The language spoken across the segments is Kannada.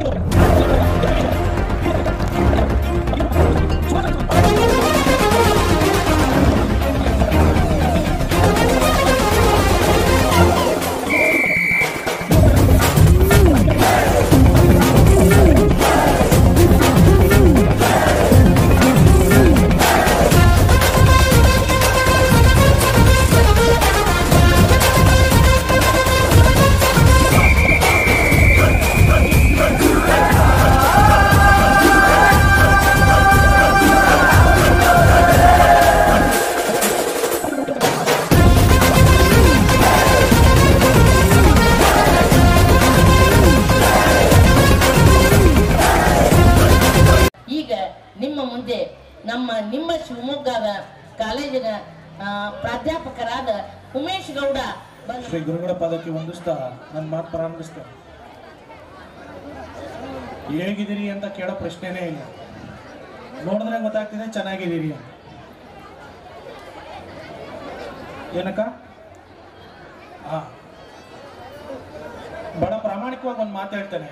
ಈಗ ನಿಮ್ಮ ಮುಂದೆ ನಮ್ಮ ನಿಮ್ಮ ಶಿವಮೊಗ್ಗದ ಕಾಲೇಜಿನ ಆ, ಪ್ರಾಧ್ಯಾಪಕರಾದ ಉಮೇಶ್ ಗೌಡ ಬಂದು ಶ್ರೀ ಗುರುಗಳ ಪದಕ್ಕೆ ವಂದಿಸ್ತಾ ನನ್ನ ಮಾತು ಪ್ರಾರಂಭಿಸ್ತೇನೆ ಹೇಗಿದ್ದೀರಿ ಅಂತ ಕೇಳೋ ಪ್ರಶ್ನೆನೇ ಇಲ್ಲ ನೋಡಿದ್ರೆ ಗೊತ್ತಾಗ್ತಿದೆ ಚೆನ್ನಾಗಿದ್ದೀರಿ ಅಂತ ಏನಕ್ಕ ಹಾ ಬಹಳ ಪ್ರಾಮಾಣಿಕವಾಗಿ ಒಂದು ಮಾತು ಹೇಳ್ತೇನೆ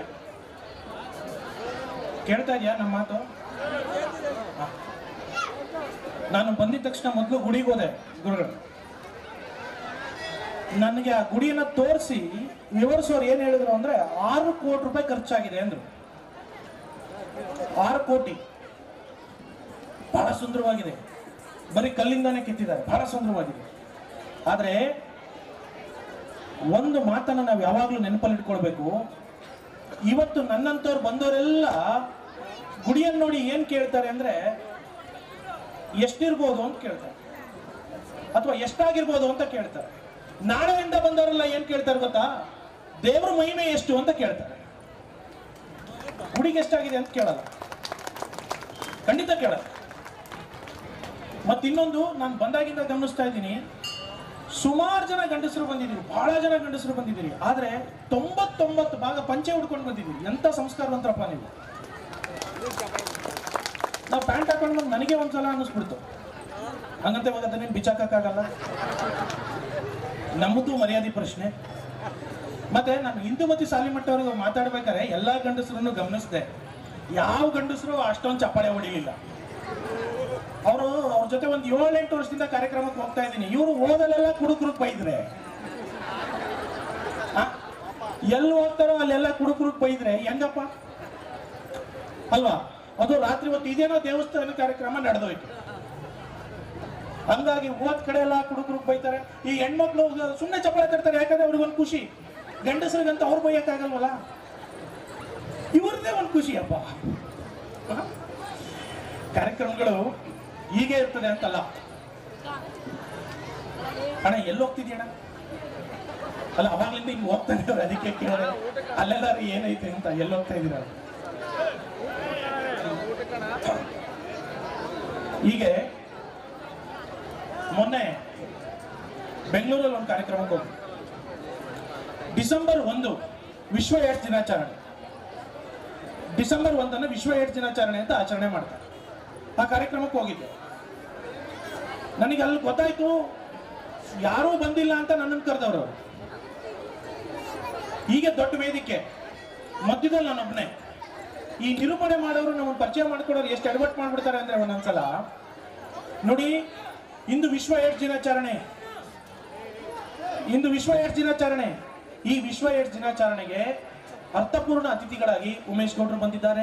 ಕೇಳ್ತಾ ಇದೆಯಾ ನಮ್ಮ ಮಾತು ಹಾ. ನಾನು ಬಂದಿದ ತಕ್ಷಣ ಮೊದಲು ಗುಡಿಗೆ ಹೋದೆ ಗುರುಗಳು ನನಗೆ ಆ ಗುಡಿಯನ್ನ ತೋರಿಸಿ ವಿವರಿಸೋರು ಏನ್ ಹೇಳಿದ್ರು ಅಂದ್ರೆ ಆರು ಕೋಟಿ ರೂಪಾಯಿ ಖರ್ಚಾಗಿದೆ ಅಂದ್ರು ಆರು ಕೋಟಿ ಬಹಳ ಸುಂದರವಾಗಿದೆ ಬರೀ ಕಲ್ಲಿಂದಾನೇ ಕೆತ್ತಿದ್ದಾರೆ ಬಹಳ ಸುಂದರವಾಗಿದೆ ಆದ್ರೆ ಒಂದು ಮಾತನ್ನ ನಾವು ಯಾವಾಗ್ಲೂ ನೆನಪಲ್ಲಿ ಇಟ್ಕೊಳ್ಬೇಕು ಇವತ್ತು ನನ್ನಂತವ್ರು ಬಂದವರೆಲ್ಲ ಗುಡಿಯನ್ನು ನೋಡಿ ಏನ್ ಕೇಳ್ತಾರೆ ಅಂದ್ರೆ ಎಷ್ಟಿರ್ಬೋದು ಅಂತ ಕೇಳ್ತಾರೆ ಅಥವಾ ಎಷ್ಟಾಗಿರ್ಬೋದು ಅಂತ ಕೇಳ್ತಾರೆ ನಾಳೆಯಿಂದ ಬಂದವರೆಲ್ಲ ಏನ್ ಕೇಳ್ತಾರೆ ಗೊತ್ತಾ ದೇವ್ರ ಮಹಿಮೆ ಎಷ್ಟು ಅಂತ ಕೇಳ್ತಾರೆ ಹುಡುಗಿ ಎಷ್ಟಾಗಿದೆ ಅಂತ ಕೇಳಲ್ಲ ಖಂಡಿತ ಕೇಳಲ್ಲ ಮತ್ತಿನ್ನೊಂದು ನಾನು ಬಂದಾಗಿಂದ ಗಮನಿಸ್ತಾ ಇದ್ದೀನಿ ಸುಮಾರು ಜನ ಗಂಡಸರು ಬಂದಿದ್ದೀರಿ ಬಹಳ ಜನ ಗಂಡಸರು ಬಂದಿದ್ದೀರಿ ಆದ್ರೆ ತೊಂಬತ್ತೊಂಬತ್ತು ಭಾಗ ಪಂಚೆ ಉಡ್ಕೊಂಡು ಬಂದಿದ್ದೀರಿ ಎಂತ ಸಂಸ್ಕಾರವಂತರಪ್ಪ ನೀವು ನಾವು ಪ್ಯಾಂಟ್ ಹಾಕೊಂಡು ಬಂದು ನನಗೆ ಒಂದ್ಸಲ ಅನ್ನಿಸ್ಬಿಡ್ತು ಹಂಗಂತ ಇವಾಗ ಅದನ್ನೇನು ಬಿಚ್ಚಾಕಕ್ಕಾಗಲ್ಲ ನಮ್ಮದು ಮರ್ಯಾದೆ ಪ್ರಶ್ನೆ ಮತ್ತೆ ನಾನು ಇಂದುಮತಿ ಸಾಲಿಮಟ್ಟವ್ರಿಗೆ ಮಾತಾಡ್ಬೇಕಾದ್ರೆ ಎಲ್ಲಾ ಗಂಡಸರನ್ನು ಗಮನಿಸಿದೆ ಯಾವ ಗಂಡಸರು ಅಷ್ಟೊಂದು ಚಪ್ಪಾಳೆ ಹೊಡಿಲಿಲ್ಲ ಅವರು ಅವ್ರ ಜೊತೆ ಒಂದು ಏಳೆಂಟು ವರ್ಷದಿಂದ ಕಾರ್ಯಕ್ರಮಕ್ಕೆ ಹೋಗ್ತಾ ಇದ್ದೀನಿ ಇವರು ಓದಲೆಲ್ಲ ಕುಡುಕರು ಬೈದ್ರೆ ಆ? ಎಲ್ಲಿ ಹೋಗ್ತಾರೋ ಅಲ್ಲೆಲ್ಲ ಕುಡುಕರು ಬೈದ್ರೆ ಹೆಂಗಪ್ಪ ಅಲ್ವಾ ಅದು ರಾತ್ರಿ ಹೊತ್ತು ಇದೇನೋ ದೇವಸ್ಥಾನ ಕಾರ್ಯಕ್ರಮ ನಡೆದೋಯ್ತು ಹಂಗಾಗಿ ಓದ್ ಕಡೆ ಎಲ್ಲ ಕುಡುಕರು ಬೈತಾರೆ ಈ ಹೆಣ್ಮಕ್ಳು ಸುಮ್ಮನೆ ಚಪ್ಪಾಳೆ ತರ್ತಾರೆ ಯಾಕಂದ್ರೆ ಅವ್ರಿಗೆ ಒಂದು ಖುಷಿ ಗಂಡಸರಿಗಂತ ಅವ್ರು ಬೈಯಕ್ಕಾಗಲ್ವಲ್ಲ ಇವ್ರದ್ದೇ ಒಂದು ಖುಷಿ ಅಪ್ಪ ಹ? ಕಾರ್ಯಕ್ರಮಗಳು ಹೀಗೆ ಇರ್ತದೆ ಅಂತಲ್ಲ ಅಣ್ಣ ಎಲ್ಲಿ ಹೋಗ್ತಿದ್ಯಣ್ಣ ಅಲ್ಲ ಅವಾಗ್ಲಿಂದ ಹಿಂಗ್ ಹೋಗ್ತಾನೆ ಅವ್ರು ಅದಕ್ಕೆ ಕೇಳಿದ್ರೆ ಅಲ್ಲೆಲ್ಲಾರು ಏನೈತೆ ಅಂತ ಎಲ್ಲಿ ಹೋಗ್ತಾ ಇದೀರ ಹೀಗೆ ಮೊನ್ನೆ ಬೆಂಗಳೂರಲ್ಲಿ ಒಂದು ಕಾರ್ಯಕ್ರಮಕ್ಕೆ ಹೋಗಿ ಡಿಸೆಂಬರ್ ಒಂದು ವಿಶ್ವ ಏಡ್ಸ್ ದಿನಾಚರಣೆ ಡಿಸೆಂಬರ್ ಒಂದನ್ನು ವಿಶ್ವ ಏಡ್ಸ್ ದಿನಾಚರಣೆ ಅಂತ ಆಚರಣೆ ಮಾಡ್ತಾರೆ ಆ ಕಾರ್ಯಕ್ರಮಕ್ಕೆ ಹೋಗಿದ್ದೆ ನನಗೆ ಅಲ್ಲಿ ಗೊತ್ತಾಯ್ತು ಯಾರೂ ಬಂದಿಲ್ಲ ಅಂತ ನನ್ನನ್ನು ಕರೆದವರು ಅವರು ಹೀಗೆ ದೊಡ್ಡ ವೇದಿಕೆ ಮಧ್ಯದಲ್ಲಿ ನಾನೊಬ್ಬನೇ ಈ ನಿರೂಪಣೆ ಮಾಡೋರು ನಮ್ಮನ್ನು ಪರಿಚಯ ಮಾಡ್ಕೊಡೋರು ಎಷ್ಟು ಎಡವಟ್ ಮಾಡ್ಬಿಡ್ತಾರೆ ಅಂದ್ರೆ ಒಂದೊಂದ್ಸಲ ನೋಡಿ ಇಂದು ವಿಶ್ವ ಏಡ್ಸ್ ದಿನಾಚರಣೆ ಇಂದು ವಿಶ್ವ ಏಡ್ಸ್ ದಿನಾಚರಣೆ ಈ ವಿಶ್ವ ಏಡ್ಸ್ ದಿನಾಚರಣೆಗೆ ಅರ್ಥಪೂರ್ಣ ಅತಿಥಿಗಳಾಗಿ ಉಮೇಶ್ ಗೌಡ್ರು ಬಂದಿದ್ದಾರೆ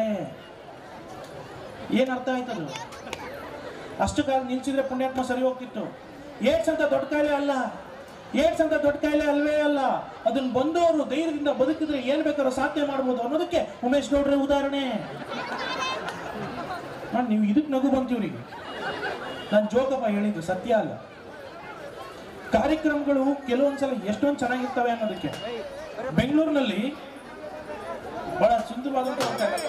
ಏನ್ ಅರ್ಥ ಆಯ್ತದು ಅಷ್ಟು ಕಾಲ ನಿಲ್ಸಿದ್ರೆ ಪುಣ್ಯಾತ್ಮ ಸರಿ ಹೋಗ್ತಿತ್ತು ಏಡ್ಸ್ ಅಂತ ದೊಡ್ಡ ಕಾಯಿಲೆ ಅಲ್ಲ ಏಡ್ಸ್ ಅಂತ ದೊಡ್ಡ ಕಾಯಿಲೆ ಅಲ್ವೇ ಅಲ್ಲ ಅದನ್ನ ಬಂದವರು ಧೈರ್ಯದಿಂದ ಬದುಕಿದ್ರೆ ಏನ್ ಬೇಕಾದ್ರೂ ಸಾಧನೆ ಮಾಡ್ಬೋದು ಅನ್ನೋದಕ್ಕೆ ಉಮೇಶ್ ಗೌಡ್ರೆ ಉದಾಹರಣೆ ನಾನ್ ನೀವು ಇದಕ್ಕೆ ನಗು ಬಂತೀವ್ರಿಗೆ ನಾನು ಜೋಕಪ್ಪ ಹೇಳಿದ್ದು ಸತ್ಯ ಅಲ್ಲ ಕಾರ್ಯಕ್ರಮಗಳು ಕೆಲವೊಂದ್ಸಲ ಎಷ್ಟೊಂದು ಚೆನ್ನಾಗಿರ್ತವೆ ಅನ್ನೋದಕ್ಕೆ ಬೆಂಗಳೂರಿನಲ್ಲಿ ಬಹಳ ಸುಂದರವಾದಂತ ಒಂದು ಕಾರ್ಯಕ್ರಮ.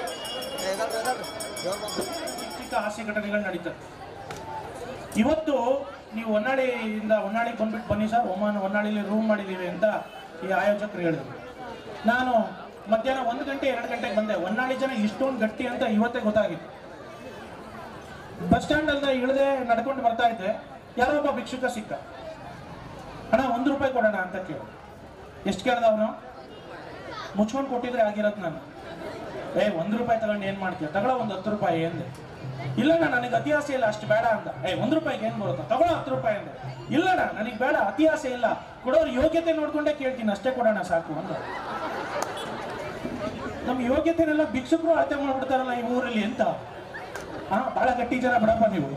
ಚಿಕ್ಕ ಹಾಸ್ಯ ಘಟನೆಗಳು ನಡೀತದೆ ಇವತ್ತು ನೀವು ಹೊನ್ನಾಳಿಯಿಂದ ಹೊನ್ನಾಳಿಗೆ ಬಂದ್ಬಿಟ್ಟು ಬನ್ನಿ ಸರ್ ಒಮ್ಮನ ಹೊನ್ನಾಳಿಲಿ ರೂಮ್ ಮಾಡಿದ್ದೀವಿ ಅಂತ ಈ ಆಯೋಜಕರು ಹೇಳಿದ್ರು ನಾನು ಮಧ್ಯಾಹ್ನ ಒಂದು ಗಂಟೆ ಎರಡು ಗಂಟೆಗೆ ಬಂದೆ ಹೊನ್ನಾಳಿ ಜನ ಇಷ್ಟೊಂದು ಗಟ್ಟಿ ಅಂತ ಇವತ್ತೇ ಗೊತ್ತಾಗಿತ್ತು ಬಸ್ ಸ್ಟ್ಯಾಂಡ್ ಅಲ್ಲ ಇಳಿದೆ ನಡ್ಕೊಂಡು ಬರ್ತಾ ಇದ್ದೆ ಯಾರೋ ಒಬ್ಬ ಭಿಕ್ಷುಕ ಸಿಕ್ಕ ಅಣ್ಣ ಒಂದು ರೂಪಾಯಿ ಕೊಡೋಣ ಅಂತ ಕೇಳು ಎಷ್ಟು ಕೇಳ್ದ ಅವನು ಮುಚ್ಕೊಂಡು ಕೊಟ್ಟಿದ್ರೆ ಆಗಿರೋದು ನಾನು ಏ ಒಂದು ರೂಪಾಯಿ ತಗೊಂಡು ಏನು ಮಾಡ್ತೀಯ ತಗೊಳ್ಳೋ ಒಂದು ಹತ್ತು ರೂಪಾಯಿ ಎಂದೆ ಇಲ್ಲಣ್ಣ ನನಗೆ ಅತಿ ಆಸೆ ಇಲ್ಲ ಅಷ್ಟು ಬೇಡ ಅಂತ ಏ ಒಂದು ರೂಪಾಯಿಗೆ ಏನು ಬರುತ್ತಾ ತಗೊಳ್ಳೋ ಹತ್ತು ರೂಪಾಯಿ ಅಂದೆ ಇಲ್ಲಣ್ಣ ನನಗೆ ಬೇಡ ಅತಿ ಆಸೆ ಇಲ್ಲ ಕೊಡೋರು ಯೋಗ್ಯತೆ ನೋಡ್ಕೊಂಡೇ ಕೇಳ್ತೀನಿ ಅಷ್ಟೇ ಕೊಡೋಣ ಸಾಕು ಅಂತ ನಮ್ಮ ಯೋಗ್ಯತೆನೆಲ್ಲ ಭಿಕ್ಷುಕರು ಅಳತೆ ಮಾಡ್ಬಿಡ್ತಾರಲ್ಲ ಈ ಊರಲ್ಲಿ ಅಂತ ಹಾ ಬಹಳ ಗಟ್ಟಿ ಜನ ಬಿಡಪ್ಪ ನೀವು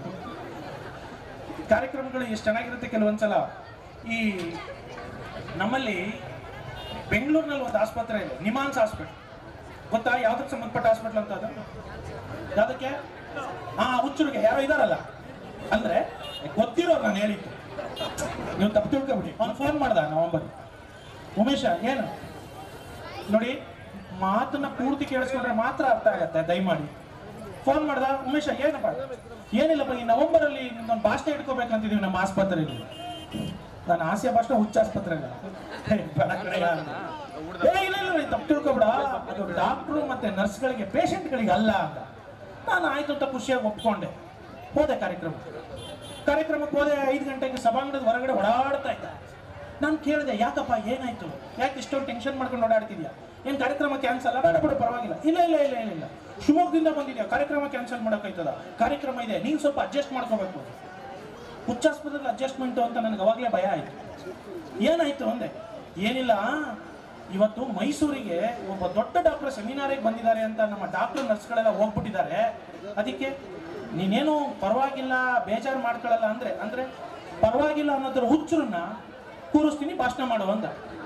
ಕಾರ್ಯಕ್ರಮಗಳು ಎಷ್ಟು ಚೆನ್ನಾಗಿರುತ್ತೆ ಕೆಲವೊಂದ್ಸಲ ಈ ನಮ್ಮಲ್ಲಿ ಬೆಂಗಳೂರಿನಲ್ಲಿ ಒಂದು ಆಸ್ಪತ್ರೆ ಇದೆ ನಿಮಾನ್ಸ್ ಹಾಸ್ಪಿಟಲ್ ಗೊತ್ತಾ ಯಾವ್ದಕ್ಕೆ ಸಂಬಂಧಪಟ್ಟ ಹಾಸ್ಪಿಟಲ್ ಅಂತ ಅದು ಯಾವ್ದಕ್ಕೆ ಹಾ ಹುಚ್ಚರಿಗೆ ಯಾರೋ ಇದಾರಲ್ಲ ಅಂದ್ರೆ ಗೊತ್ತಿರೋರು ನಾನು ಹೇಳಿದ್ದು ನೀವು ತಪ್ಪು ತಿಳ್ಕೊಬಿಡಿ ಅವ್ನು ಫೋನ್ ಮಾಡ್ದ ನವಂಬರ್ ಉಮೇಶ ಏನು ನೋಡಿ ಮಾತನ್ನ ಪೂರ್ತಿ ಕೇಳಿಸ್ಕೊಂಡ್ರೆ ಮಾತ್ರ ಅರ್ಥ ಆಗತ್ತೆ ದಯಮಾಡಿ ಫೋನ್ ಮಾಡ್ದ ಉಮೇಶ ಏನಪ್ಪ ಏನಿಲ್ಲಪ್ಪ ಈ ನವೆಂಬರ್ ಅಲ್ಲಿ ನಿಮ್ದೊಂದು ಭಾಷಣ ಇಟ್ಕೋಬೇಕಂತಿದೀವಿ ನಮ್ಮ ಆಸ್ಪತ್ರೆಯಲ್ಲಿ ನಾನು ಆಸೆ ಭಾಷಣ ಹುಚ್ಚ ಆಸ್ಪತ್ರೆ ಅಲ್ಲ ಹೇ, ಬೇಡ ಕಣಯ್ಯ. ಏ, ಇಲ್ಲ ಇಲ್ಲ ಇಲ್ಲ, ತಪ್ಪು ತಿಳ್ಕೊಬೇಡ ಅದು ಡಾಕ್ಟ್ರು ಮತ್ತೆ ನರ್ಸ್ಗಳಿಗೆ ಪೇಷಂಟ್ಗಳಿಗೆ ಅಲ್ಲ ಅಂತ ನಾನು ಆಯ್ತು ಅಂತ ಖುಷಿಯಾಗಿ ಒಪ್ಕೊಂಡೆ ಹೋದೆ ಕಾರ್ಯಕ್ರಮ ಕಾರ್ಯಕ್ರಮಕ್ಕೆ ಹೋದೆ ಐದು ಗಂಟೆಗೆ ಸಭಾಂಗಣದ ಹೊರಗಡೆ ಓಡಾಡ್ತಾ ಇದ್ದ ನಾನು ಕೇಳಿದೆ ಯಾಕಪ್ಪ ಏನಾಯ್ತು ಯಾಕೆ ಇಷ್ಟೊಂದು ಟೆನ್ಷನ್ ಮಾಡ್ಕೊಂಡು ಓಡಾಡ್ತಿದ್ಯಾ ಏನು ಕಾರ್ಯಕ್ರಮ ಕ್ಯಾನ್ಸಲ್ ಬೇಡ ಬಿಡು ಪರವಾಗಿಲ್ಲ ಇಲ್ಲ ಇಲ್ಲ ಇಲ್ಲ ಇಲ್ಲ ಇಲ್ಲ ಶಿವಮೊಗ್ಗದಿಂದ ಬಂದಿದ್ಯಾ ಕಾರ್ಯಕ್ರಮ ಕ್ಯಾನ್ಸಲ್ ಮಾಡೋಕ್ಕಾಯ್ತದ ಕಾರ್ಯಕ್ರಮ ಇದೆ ನೀನು ಸ್ವಲ್ಪ ಅಡ್ಜಸ್ಟ್ ಮಾಡ್ಕೋಬೇಕು ಹುಚ್ಚಾಸ್ಪತ್ರೆಯಲ್ಲಿ ಅಡ್ಜಸ್ಟ್ಮೆಂಟು ಅಂತ ನನಗೆ ಅವಾಗಲೇ ಭಯ ಆಯಿತು ಏನಾಯ್ತು ಅಂದೆ ಏನಿಲ್ಲ ಇವತ್ತು ಮೈಸೂರಿಗೆ ಒಬ್ಬ ದೊಡ್ಡ ಡಾಕ್ಟರ್ ಸೆಮಿನಾರಿಗೆ ಬಂದಿದ್ದಾರೆ ಅಂತ ನಮ್ಮ ಡಾಕ್ಟರ್ ನರ್ಸ್ಗಳೆಲ್ಲ ಹೋಗ್ಬಿಟ್ಟಿದ್ದಾರೆ ಅದಕ್ಕೆ ನೀನೇನು ಪರವಾಗಿಲ್ಲ ಬೇಜಾರು ಮಾಡ್ಕೊಳ್ಳಲ್ಲ ಅಂದ್ರೆ ಅಂದ್ರೆ ಪರವಾಗಿಲ್ಲ ಅನ್ನೋದ್ರ ಹುಚ್ಚರನ್ನ ಕೂರಿಸ್ತೀನಿ ಭಾಷಣ ಮಾಡು ಅಂದ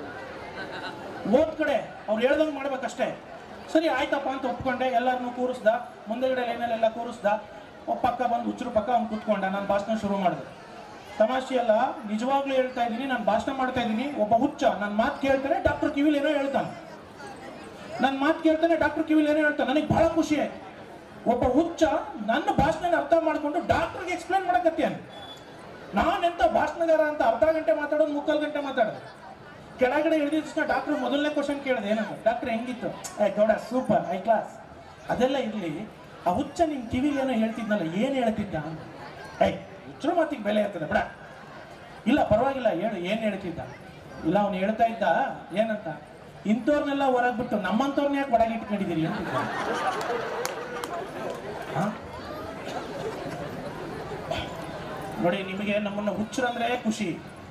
ಓದ್ ಕಡೆ ಅವ್ರು ಹೇಳ್ದಂಗೆ ಮಾಡ್ಬೇಕಷ್ಟೇ ಸರಿ ಆಯ್ತಪ್ಪ ಅಂತ ಒಪ್ಕೊಂಡೆ ಎಲ್ಲರನ್ನೂ ಕೂರಿಸ್ದ ಮುಂದೆಗಡೆ ಲೈನಲ್ಲೆಲ್ಲ ಕೂರಿಸ್ದ ಒಬ್ಬ ಪಕ್ಕ ಬಂದು ಹುಚ್ಚರು ಪಕ್ಕ ಅವ್ನು ಕೂತ್ಕೊಂಡ ನಾನು ಭಾಷಣ ಶುರು ಮಾಡಿದೆ ತಮಾಷೆ ಅಲ್ಲ ನಿಜವಾಗ್ಲೂ ಹೇಳ್ತಾ ಇದ್ದೀನಿ ನಾನು ಭಾಷಣ ಮಾಡ್ತಾ ಇದ್ದೀನಿ ಒಬ್ಬ ಹುಚ್ಚ ನನ್ನ ಮಾತು ಕೇಳ್ತಾನೆ ಡಾಕ್ಟರ್ ಕಿವಿಲ್ ಏನೋ ಹೇಳ್ತಾನೆ ನನ್ನ ಮಾತು ಕೇಳ್ತಾನೆ ಡಾಕ್ಟರ್ ಕಿವಿಲ್ ಏನೋ ಹೇಳ್ತಾನೆ ನನಗೆ ಬಹಳ ಖುಷಿ ಆಯ್ತು ಒಬ್ಬ ಹುಚ್ಚ ನನ್ನ ಭಾಷಣ ಅರ್ಥ ಮಾಡ್ಕೊಂಡು ಡಾಕ್ಟರ್ಗೆ ಎಕ್ಸ್ಪ್ಲೇನ್ ಮಾಡಕತ್ತೇನೆ ನಾನೆಂತ ಭಾಷಣಗಾರ ಅಂತ ಅರ್ಧ ಗಂಟೆ ಮಾತಾಡೋದು ಮುಕ್ಕಾಲು ಗಂಟೆ ಮಾತಾಡೋದು ಕೆಳಗಡೆ ಇಳಿದ ತಕ್ಷಣ ಡಾಕ್ಟರ್ ಮೊದಲನೇ ಕ್ವಶನ್ ಕೇಳಿದೆ ಏನಂತ ಡಾಕ್ಟರ್ ಹೆಂಗಿತ್ತು ಏ ಗೌಡ ಸೂಪರ್ ಹೈ ಕ್ಲಾಸ್ ಅದೆಲ್ಲ ಇರಲಿ ಆ ಹುಚ್ಚ ನಿನ್ ಕಿವಿಲಿ ಏನೋ ಹೇಳ್ತಿದ್ನಲ್ಲ ಏನು ಹೇಳ್ತಿದ್ದ ಅಂತ ಏಯ್ ಹುಚ್ಚರ ಮಾತಿಗೆ ಬೆಲೆ ಇರ್ತದೆ ಬಿಡ ಇಲ್ಲ ಪರವಾಗಿಲ್ಲ ಹೇಳು ಏನು ಹೇಳ್ತಿದ್ದ ಇಲ್ಲ ಅವ್ನು ಹೇಳ್ತಾ ಇದ್ದ ಏನಂತ ಇಂಥವ್ರನ್ನೆಲ್ಲ ಹೊರಗೆ ಬಿಟ್ಟು ನಮ್ಮಂಥವ್ರನ್ನ ಯಾಕೆ ಒಳಗೆ ಇಟ್ಕೊಂಡಿದ್ದೀರಿ ಅಂತಿದ್ದ ಹಾ? ನೋಡಿ ನಿಮಗೆ ನಮ್ಮನ್ನ ಹುಚ್ಚರಂದ್ರೆ ಖುಷಿ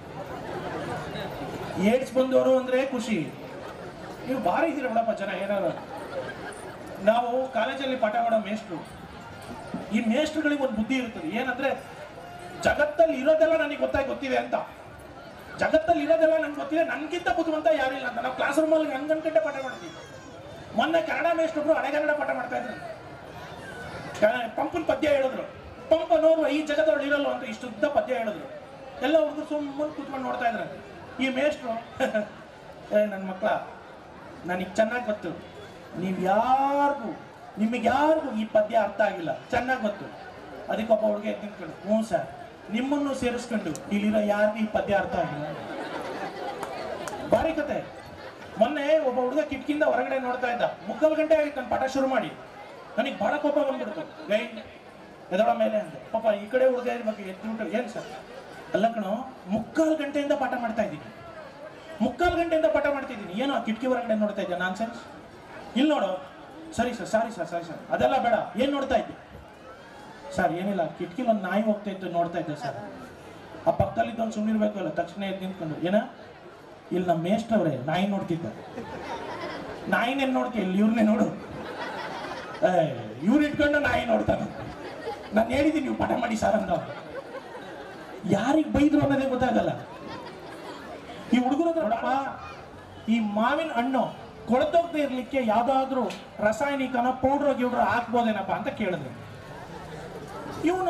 ಏಡ್ಸ್ ಬಂದವರು ಅಂದ್ರೆ ಖುಷಿ ನೀವು ಭಾರಿ ಇದ್ದೀರ ಬಿಡಪ್ಪ ಜನ ಏನಾರು ನಾವು ಕಾಲೇಜಲ್ಲಿ ಪಾಠ ಮಾಡೋ ಮೇಷ್ಟ್ರು ಈ ಮೇಷ್ಟ್ರುಗಳಿಗೆ ಒಂದು ಬುದ್ಧಿ ಇರ್ತದೆ ಏನಂದ್ರೆ ಜಗತ್ತಲ್ಲಿ ಇರೋದೆಲ್ಲ ನನಗೆ ಗೊತ್ತಾಗಿ ಗೊತ್ತಿದೆ ಅಂತ ಜಗತ್ತಲ್ಲಿ ಇರೋದೆಲ್ಲ ನಂಗೆ ಗೊತ್ತಿದೆ ನನಗಿಂತ ಬುದ್ಧಿವಂತ ಯಾರಿಲ್ಲ ಅಂತ ನಾವು ಕ್ಲಾಸ್ ರೂಮಲ್ಲಿ ಹಂಗನ್ ಗಂಟೆ ಪಾಠ ಮಾಡ್ತೀವಿ ಮೊನ್ನೆ ಕನ್ನಡ ಮೇಷ್ಟ್ರೊಬ್ರು ಹಳೆಗನ್ನಡ ಪಾಠ ಮಾಡ್ತಾ ಇದ್ರು ಕ- ಪಂಪನ ಪದ್ಯ ಹೇಳಿದ್ರು ಪಂಪ ನೋಡುವ ಈ ಜಗತ್ತೊಳಗೆ ಇರಲ್ಲ ಅಂತ ಇಷ್ಟು ಉದ್ದ ಪದ್ಯ ಹೇಳಿದ್ರು ಎಲ್ಲ ಹುಡುಗರು ಸುಮ್ಮನೆ ಕೂತ್ಕೊಂಡು ನೋಡ್ತಾ ಇದ್ರು ಈ ಮೇಷ್ಟ್ರು ಏ ನನ್ನ ಮಕ್ಕಳ ನನಗೆ ಚೆನ್ನಾಗಿ ಗೊತ್ತು ನೀವು ಯಾರಿಗೂ ನಿಮಗೆ ಯಾರಿಗೂ ಈ ಪದ್ಯ ಅರ್ಥ ಆಗಿಲ್ಲ ಚೆನ್ನಾಗಿ ಗೊತ್ತು ಅದಕ್ಕೊಬ್ಬ ಹುಡುಗ ನಿಂತ್ಕೊಂಡು ಹ್ಞೂ ಸರ್ ನಿಮ್ಮನ್ನು ಸೇರಿಸ್ಕೊಂಡು ಇಲ್ಲಿರೋ ಯಾರಿಗೂ ಈ ಪದ್ಯ ಅರ್ಥ ಆಗಿಲ್ಲ ಭಾರಿ ಕತೆ ಮೊನ್ನೆ ಒಬ್ಬ ಹುಡುಗ ಕಿಟಕಿಯಿಂದ ಹೊರಗಡೆ ನೋಡ್ತಾ ಇದ್ದ ಮುಕ್ಕಾಲು ಗಂಟೆ ಆಗಿತ್ತು ನಾನು ಪಾಠ ಶುರು ಮಾಡಿ ನನಗೆ ಬಹಳ ಕೋಪ ಬಂದ್ಬಿಡ್ತು ಗೈ ಎದಳ ಮೇಲೆ ಅಂದೆ ಪಾಪ ಈ ಕಡೆ ಹುಡುಗ ಬಗ್ಗೆ ಎದ್ದು ಏನು ಸರ್ ಅಲ್ಲ ಕಣೋ ಮುಕ್ಕಾಲು ಗಂಟೆಯಿಂದ ಪಾಠ ಮಾಡ್ತಾ ಇದ್ದೀನಿ ಮುಕ್ಕಾಲು ಗಂಟೆಯಿಂದ ಪಾಠ ಮಾಡ್ತಿದ್ದೀನಿ ಏನೋ ಆ ಕಿಟಕಿ ಹೊರಗಡೆ ನೋಡ್ತಾ ಇದ್ದೆ ನಾನ್ ಸೆನ್ಸ್ ಇಲ್ಲಿ ನೋಡು ಸರಿ sir sorry sir sorry sir ಅದೆಲ್ಲ ಬೇಡ ಏನು ನೋಡ್ತಾ ಇದ್ದೆ ಸರ್ ಏನಿಲ್ಲ ಕಿಟಕಿಲಿ ಒಂದು ನಾಯಿ ಹೋಗ್ತಾ ಇತ್ತು ನೋಡ್ತಾ ಇದ್ದೆ ಸರ್ ಆ ಪಕ್ಕದಲ್ಲಿ ಇದ್ದವ್ನು ಸುಮ್ಮನಿರ್ಬೇಕು ಅಲ್ಲ ತಕ್ಷಣ ಎದ್ದು ನಿಂತ್ಕೊಂಡು ಏನ ಇಲ್ಲಿ ನಮ್ಮ ಮೇಷ್ಟ್ರವ್ರೆ ನಾಯಿ ನೋಡ್ತಿದ್ದ ನಾಯಿನೇನು ನೋಡ್ತೀಯ ಇಲ್ಲಿ ಇವ್ರನ್ನೇ ನೋಡು ಇವ್ರು ಇಟ್ಕೊಂಡು ನಾಯಿ ನೋಡ್ತಾನೆ ನಾನು ಹೇಳಿದ್ದೀನಿ ನೀವು ಪಾಠ ಮಾಡಿ ಸರ್ ಅಂತ ಯಾರಿಗೆ ಬೈದ್ರು ಅನ್ನೋದೇ ಗೊತ್ತಾಗಲ್ಲ ಈ ಹುಡುಗರ ಹತ್ರ ನೋಡಪ್ಪ ಈ ಮಾವಿನ ಹಣ್ಣು ಕೊಳತೋಗದೆ ಇರ್ಲಿಕ್ಕೆ ಯಾವ್ದಾದ್ರು ರಾಸಾಯನಿಕನ ಪೌಡ್ರ್ ಗಿವ್ಡ್ರ್ ಹಾಕ್ಬೋದೇನಪ್ಪ ಅಂತ ಕೇಳಿದ್ರು ಇವನು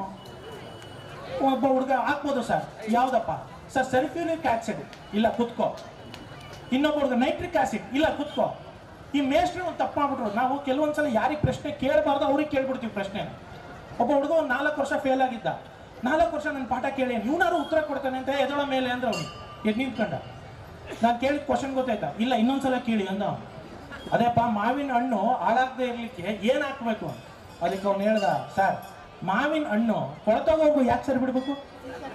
ಒಬ್ಬ ಹುಡುಗ ಹಾಕ್ಬೋದು ಸರ್ ಯಾವ್ದಪ್ಪ ಸರ್ ಸಲ್ಫ್ಯೂರಿಕ್ ಆಸಿಡ್ ಇಲ್ಲ ಕುತ್ಕೋ ಇನ್ನೊಬ್ಬ ಹುಡುಗ ನೈಟ್ರಿಕ್ ಆಸಿಡ್ ಇಲ್ಲ ಕುತ್ಕೋ ಈ ಮೇಷ್ಟ್ರು ಒಂದು ತಪ್ಪು ಮಾಡ್ಬಿಟ್ರು ನಾವು ಕೆಲವೊಂದ್ಸಲ ಯಾರಿಗೆ ಪ್ರಶ್ನೆ ಕೇಳಬಾರ್ದು ಅವ್ರಿಗೆ ಕೇಳ್ಬಿಡ್ತೀವಿ ಪ್ರಶ್ನೆ ಒಬ್ಬ ಹುಡುಗ ಒಂದು ನಾಲ್ಕು ವರ್ಷ ಫೇಲ್ ಆಗಿದ್ದ ನಾಲ್ಕು ವರ್ಷ ನನ್ನ ಪಾಠ ಕೇಳಿ ಇವನಾರು ಉತ್ತರ ಕೊಡ್ತಾನೆ ಅಂತ ಎದಳ ಮೇಲೆ ಅಂದ್ರೆ ಅವ್ನು ಎದ್ದು ನಿಂತ್ಕೊಂಡ ನಾನು ಕೇಳಿದ ಕ್ವಶನ್ ಗೊತ್ತಾಯ್ತಾ ಇಲ್ಲ ಇನ್ನೊಂದ್ಸಲ ಕೇಳಿ ಅಂದ ಅವ್ನು. ಅದೇಪ್ಪ ಮಾವಿನ ಹಣ್ಣು ಹಾಳಾಗದೆ ಇರ್ಲಿಕ್ಕೆ ಏನ್ ಹಾಕ್ಬೇಕು ಅದಕ್ಕೆ ಅವ್ನು ಹೇಳ್ದ ಸರ್ ಮಾವಿನ ಹಣ್ಣು ಕೊಳತೋಗೋಗು ಯಾಕೆ ಸರಿ ಬಿಡ್ಬೇಕು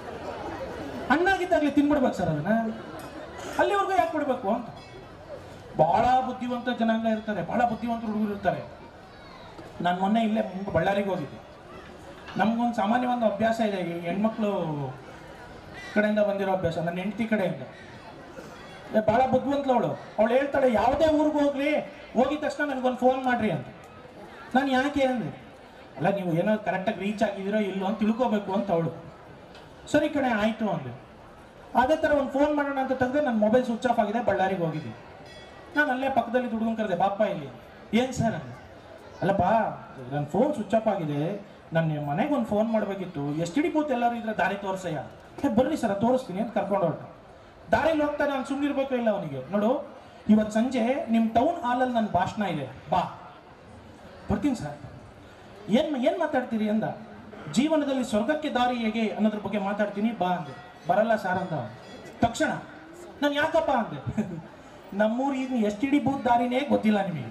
ಹಣ್ಣಾಗಿದ್ದಾಗಲೇ ತಿನ್ಬಿಡ್ಬೇಕು ಸರ್ ಅದನ್ನ ಅಲ್ಲಿವರೆಗೂ ಯಾಕೆ ಬಿಡ್ಬೇಕು ಅಂತ ಬಹಳ ಬುದ್ಧಿವಂತ ಜನಾಂಗ ಇರ್ತಾರೆ ಬಹಳ ಬುದ್ಧಿವಂತ ಹುಡುಗರು ಇರ್ತಾರೆ ನಾನು ಮೊನ್ನೆ ಇಲ್ಲೇ ಮುಂದೆ ಬಳ್ಳಾರಿಗೆ ಹೋಗಿದ್ದೆ ನಮ್ಗೊಂದು ಸಾಮಾನ್ಯ ಒಂದು ಅಭ್ಯಾಸ ಇದೆ ಈ ಹೆಣ್ಮಕ್ಳು ಕಡೆಯಿಂದ ಬಂದಿರೋ ಅಭ್ಯಾಸ ನನ್ನ ಹೆಂಡತಿ ಕಡೆಯಿಂದ ಏ, ಬಹಳ ಬುದ್ಧಿವಂತಳು ಅವಳು ಅವಳು ಹೇಳ್ತಾಳೆ ಯಾವುದೇ ಊರಿಗೆ ಹೋಗ್ಲಿ ಹೋಗಿದ ತಕ್ಷಣ ನನಗೊಂದು ಫೋನ್ ಮಾಡ್ರಿ ಅಂತ ನಾನು ಯಾಕೆ ಅಂದೆ ಅಲ್ಲ ನೀವು ಏನೋ ಕರೆಕ್ಟಾಗಿ ರೀಚ್ ಆಗಿದ್ದೀರೋ ಇಲ್ಲೋ ಅಂತ ತಿಳ್ಕೊಬೇಕು ಅಂತ ಅವಳು ಸರಿ ಕಣೆ ಆಯಿತು ಅಂದೆ ಅದೇ ಥರ ಒಂದು ಫೋನ್ ಮಾಡೋಣ ಅಂತ ತೆಗೆದ್ರೆ ನನ್ನ ಮೊಬೈಲ್ ಸ್ವಿಚ್ ಆಫ್ ಆಗಿದೆ ಬಳ್ಳಾರಿಗೆ ಹೋಗಿದ್ದೆ ನಾನು ಅಲ್ಲೇ ಪಕ್ಕದಲ್ಲಿ ದುಡ್ಕೊಂಡು ಕರೆದೆ ಬಾಪ ಇಲ್ಲಿ ಏನು ಸರ್ ಅಂದೆ ಅಲ್ಲಪ್ಪ ನನ್ನ ಫೋನ್ ಸ್ವಿಚ್ ಆಫ್ ಆಗಿದೆ ನನ್ನ ಮನೆಗೆ ಒಂದು ಫೋನ್ ಮಾಡಬೇಕಿತ್ತು ಎಷ್ಟು ಹಿಡಿಬೋದು ಎಲ್ಲರೂ ಇದ್ರೆ ದಾರಿ ತೋರಿಸಯ್ಯ ಏ ಬರ್ರಿ ಸರ್ ತೋರಿಸ್ತೀನಿ ಅಂತ ಕರ್ಕೊಂಡು ಹೊರಟು ದಾರಿಲಿ ಹೋಗ್ತಾ ನಾನು ಸುಮ್ಮನಿರ್ಬೇಕು ಇಲ್ಲ ಅವನಿಗೆ ನೋಡು ಇವತ್ತು ಸಂಜೆ ನಿಮ್ಮ ಟೌನ್ ಹಾಲಲ್ಲಿ ನನ್ನ ಭಾಷಣ ಇದೆ ಬಾ ಬರ್ತೀನಿ ಸರ್ ಏನು ಏನು ಮಾತಾಡ್ತೀರಿ ಅಂದ ಜೀವನದಲ್ಲಿ ಸ್ವರ್ಗಕ್ಕೆ ದಾರಿ ಹೇಗೆ ಅನ್ನೋದ್ರ ಬಗ್ಗೆ ಮಾತಾಡ್ತೀನಿ ಬಾ ಅಂದೆ ಬರಲ್ಲ ಸರ್ ಅಂದ ತಕ್ಷಣ ನಾನು ಯಾಕಪ್ಪ ಅಂದೆ ನಮ್ಮೂರಿಗೆ ಎಷ್ಟು ಹಿಡಿಬೋದು ದಾರಿನೇ ಗೊತ್ತಿಲ್ಲ ನಿಮಗೆ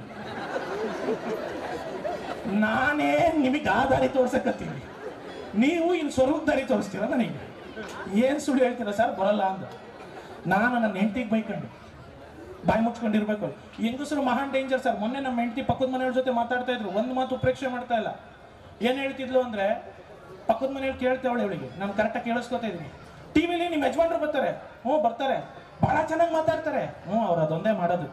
ನಾನೇ ನಿಮಗೆ ಆ ದಾರಿ ತೋರ್ಸಕತ್ತೀನಿ ನೀವು ಇಲ್ಲಿ ಸ್ವರ್ಗದ ದಾರಿ ತೋರಿಸ್ತೀರ ನನಗೆ ಏನು ಸುಳ್ಳು ಹೇಳ್ತೀರಾ ಸರ್ ಬರಲ್ಲ ಅಂದ ನಾನು ನನ್ನ ಹೆಂಡತಿಗೆ ಬೈಕೊಂಡು ಬಾಯಿ ಮುಚ್ಕೊಂಡಿರ್ಬೇಕು ಹೆಂಗಸರು ಮಹಾನ್ ಡೇಂಜರ್ ಸರ್ ಮೊನ್ನೆ ನಮ್ಮ ಹೆಂಡತಿ ಪಕ್ಕದ ಮನೆಯವ್ರ ಜೊತೆ ಮಾತಾಡ್ತಾ ಇದ್ರು ಒಂದು ಮಾತು ಉಪೇಕ್ಷೆ ಮಾಡ್ತಾ ಇಲ್ಲ ಏನು ಹೇಳ್ತಿದ್ಲು ಅಂದ್ರೆ ಪಕ್ಕದ ಮನೆಯವ್ರು ಕೇಳ್ತೇವಳೆ ಇವಳಿಗೆ ನಾನು ಕರೆಕ್ಟಾಗಿ ಕೇಳಿಸ್ಕೊತಾ ಇದ್ದೀನಿ ಟಿವಿಲಿ ನಿಮ್ಮ ಯಜಮಾನ್ರು ಬರ್ತಾರೆ ಹ್ಞೂ ಬರ್ತಾರೆ ಭಾಳ ಚೆನ್ನಾಗಿ ಮಾತಾಡ್ತಾರೆ ಹ್ಞೂ ಅವ್ರು ಅದೊಂದೇ ಮಾಡೋದು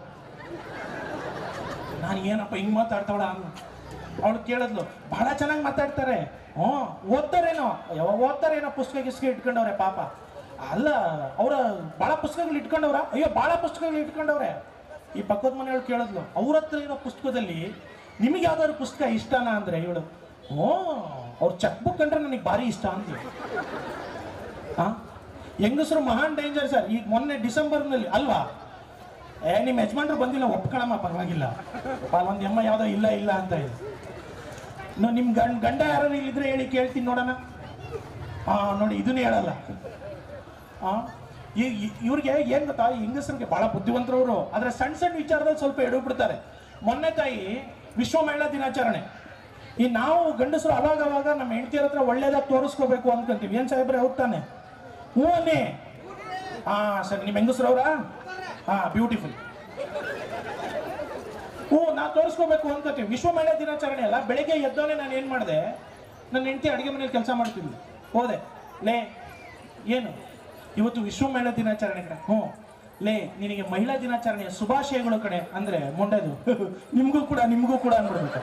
ನಾನು ಏನಪ್ಪ ಹಿಂಗೆ ಮಾತಾಡ್ತಾವಳ ಅನ್ನ ಅವಳು ಕೇಳಿದ್ಲು ಬಹಳ ಚೆನ್ನಾಗಿ ಮಾತಾಡ್ತಾರೆ ಹ್ಞೂ ಓದ್ತಾರೇನೋ ಯಾವಾಗ ಓದ್ತಾರೇನೋ ಪುಸ್ತಕ ಗಿಸ್ಕ ಇಟ್ಕೊಂಡವ್ರೆ ಪಾಪ ಅಲ್ಲ ಅವರ ಭಾಳ ಪುಸ್ತಕಗಳು ಇಟ್ಕೊಂಡವ್ರ ಅಯ್ಯೋ ಭಾಳ ಪುಸ್ತಕಗಳು ಇಟ್ಕೊಂಡವ್ರೆ ಈ ಪಕ್ಕದ ಮನೆಯವ್ಳು ಕೇಳಿದ್ಲು ಅವ್ರ ಹತ್ರ ಇರೋ ಪುಸ್ತಕದಲ್ಲಿ ನಿಮಗೆ ಯಾವ್ದಾದ್ರು ಪುಸ್ತಕ ಇಷ್ಟನಾ ಅಂದ್ರೆ ಇವಳು ಹ್ಞೂ ಅವ್ರ ಚೆಕ್ ಬುಕ್ ಕಂಡ್ರೆ ನನಗೆ ಭಾರಿ ಇಷ್ಟ ಅಂತ ಹಾ ಹೆಂಗಸರು ಮಹಾನ್ ಡೇಂಜರ್ ಸರ್ ಈಗ ಮೊನ್ನೆ ಡಿಸೆಂಬರ್ನಲ್ಲಿ ಅಲ್ವಾ ಏ ನಿಮ್ಮ ಯಜಮಾನ್ರು ಬಂದಿಲ್ಲ ಒಪ್ಕೊಳಮ್ಮ ಪರವಾಗಿಲ್ಲ ಒಂದು ಎಮ್ಮ ಯಾವುದೋ ಇಲ್ಲ ಇಲ್ಲ ಅಂತ ಇದೆ ನೋ ನಿಮ್ಮ ಗಂಡ ಗಂಡ ಯಾರು ಇಲ್ಲಿದ್ರೆ ಹೇಳಿ ಕೇಳ್ತೀನಿ ನೋಡೋಣ ಹಾ ನೋಡಿ ಇದನ್ನೇ ಹೇಳಲ್ಲ ಆ ಈ ಈ- ಇವ್ರಿಗೆ ಏನ್ ಗೊತ್ತಾ ಈ ಹೆಂಗಸರಿಗೆ ಬಹಳ ಬುದ್ಧಿವಂತರವರು ಆದ್ರೆ ಸಣ್ಣ ಸಣ್ಣ ವಿಚಾರದಲ್ಲಿ ಸ್ವಲ್ಪ ಎಡು ಬಿಡ್ತಾರೆ ಮೊನ್ನೆ ತಾಯಿ ವಿಶ್ವ ಮಹಿಳಾ ದಿನಾಚರಣೆ ಈ ನಾವು ಗಂಡಸರು ಅವಾಗ ಅವಾಗ ನಮ್ಮ ಹೆಂಡತಿಯರ ಹತ್ರ ಒಳ್ಳೇದಾಗಿ ತೋರಿಸ್ಕೋಬೇಕು ಅನ್ಕೊಂತೀವಿ ಏನ್ ಸಾಹೇಬ್ರೆ ಹೌದ್ ತಾನೆ ಹ್ಞೂ ಅನ್ನಿ ಹಾ ಸರಿ ನಿಮ್ಮ ಹೆಂಗಸರವ್ರಾ ಹಾ ಬ್ಯೂಟಿಫುಲ್ ಹ್ಞೂ ನಾ ತೋರಿಸ್ಕೋಬೇಕು ಅನ್ಕೋತೀವಿ ವಿಶ್ವ ಮಹಿಳಾ ದಿನಾಚರಣೆ ಅಲ್ಲ ಬೆಳಿಗ್ಗೆ ಎದ್ದೋನೆ ನಾನು ಏನು ಮಾಡಿದೆ ನನ್ನ ಹೆಂಡತಿ ಅಡುಗೆ ಮನೇಲಿ ಕೆಲಸ ಮಾಡ್ತಿದ್ವಿ ಹೋದೆ ಲೇ ಏನು ಇವತ್ತು ವಿಶ್ವ ಮಹಿಳಾ ದಿನಾಚರಣೆ ಕಡೆ ಹ್ಞೂ ಲೇ ನಿನಗೆ ಮಹಿಳಾ ದಿನಾಚರಣೆಯ ಶುಭಾಶಯಗಳು ಕಡೆ ಅಂದ್ರೆ ಮೊಂಡೆದು ನಿಮಗೂ ಕೂಡ ನಿಮಗೂ ಕೂಡ ಅನ್ಬಿಡ್ಬೇಕು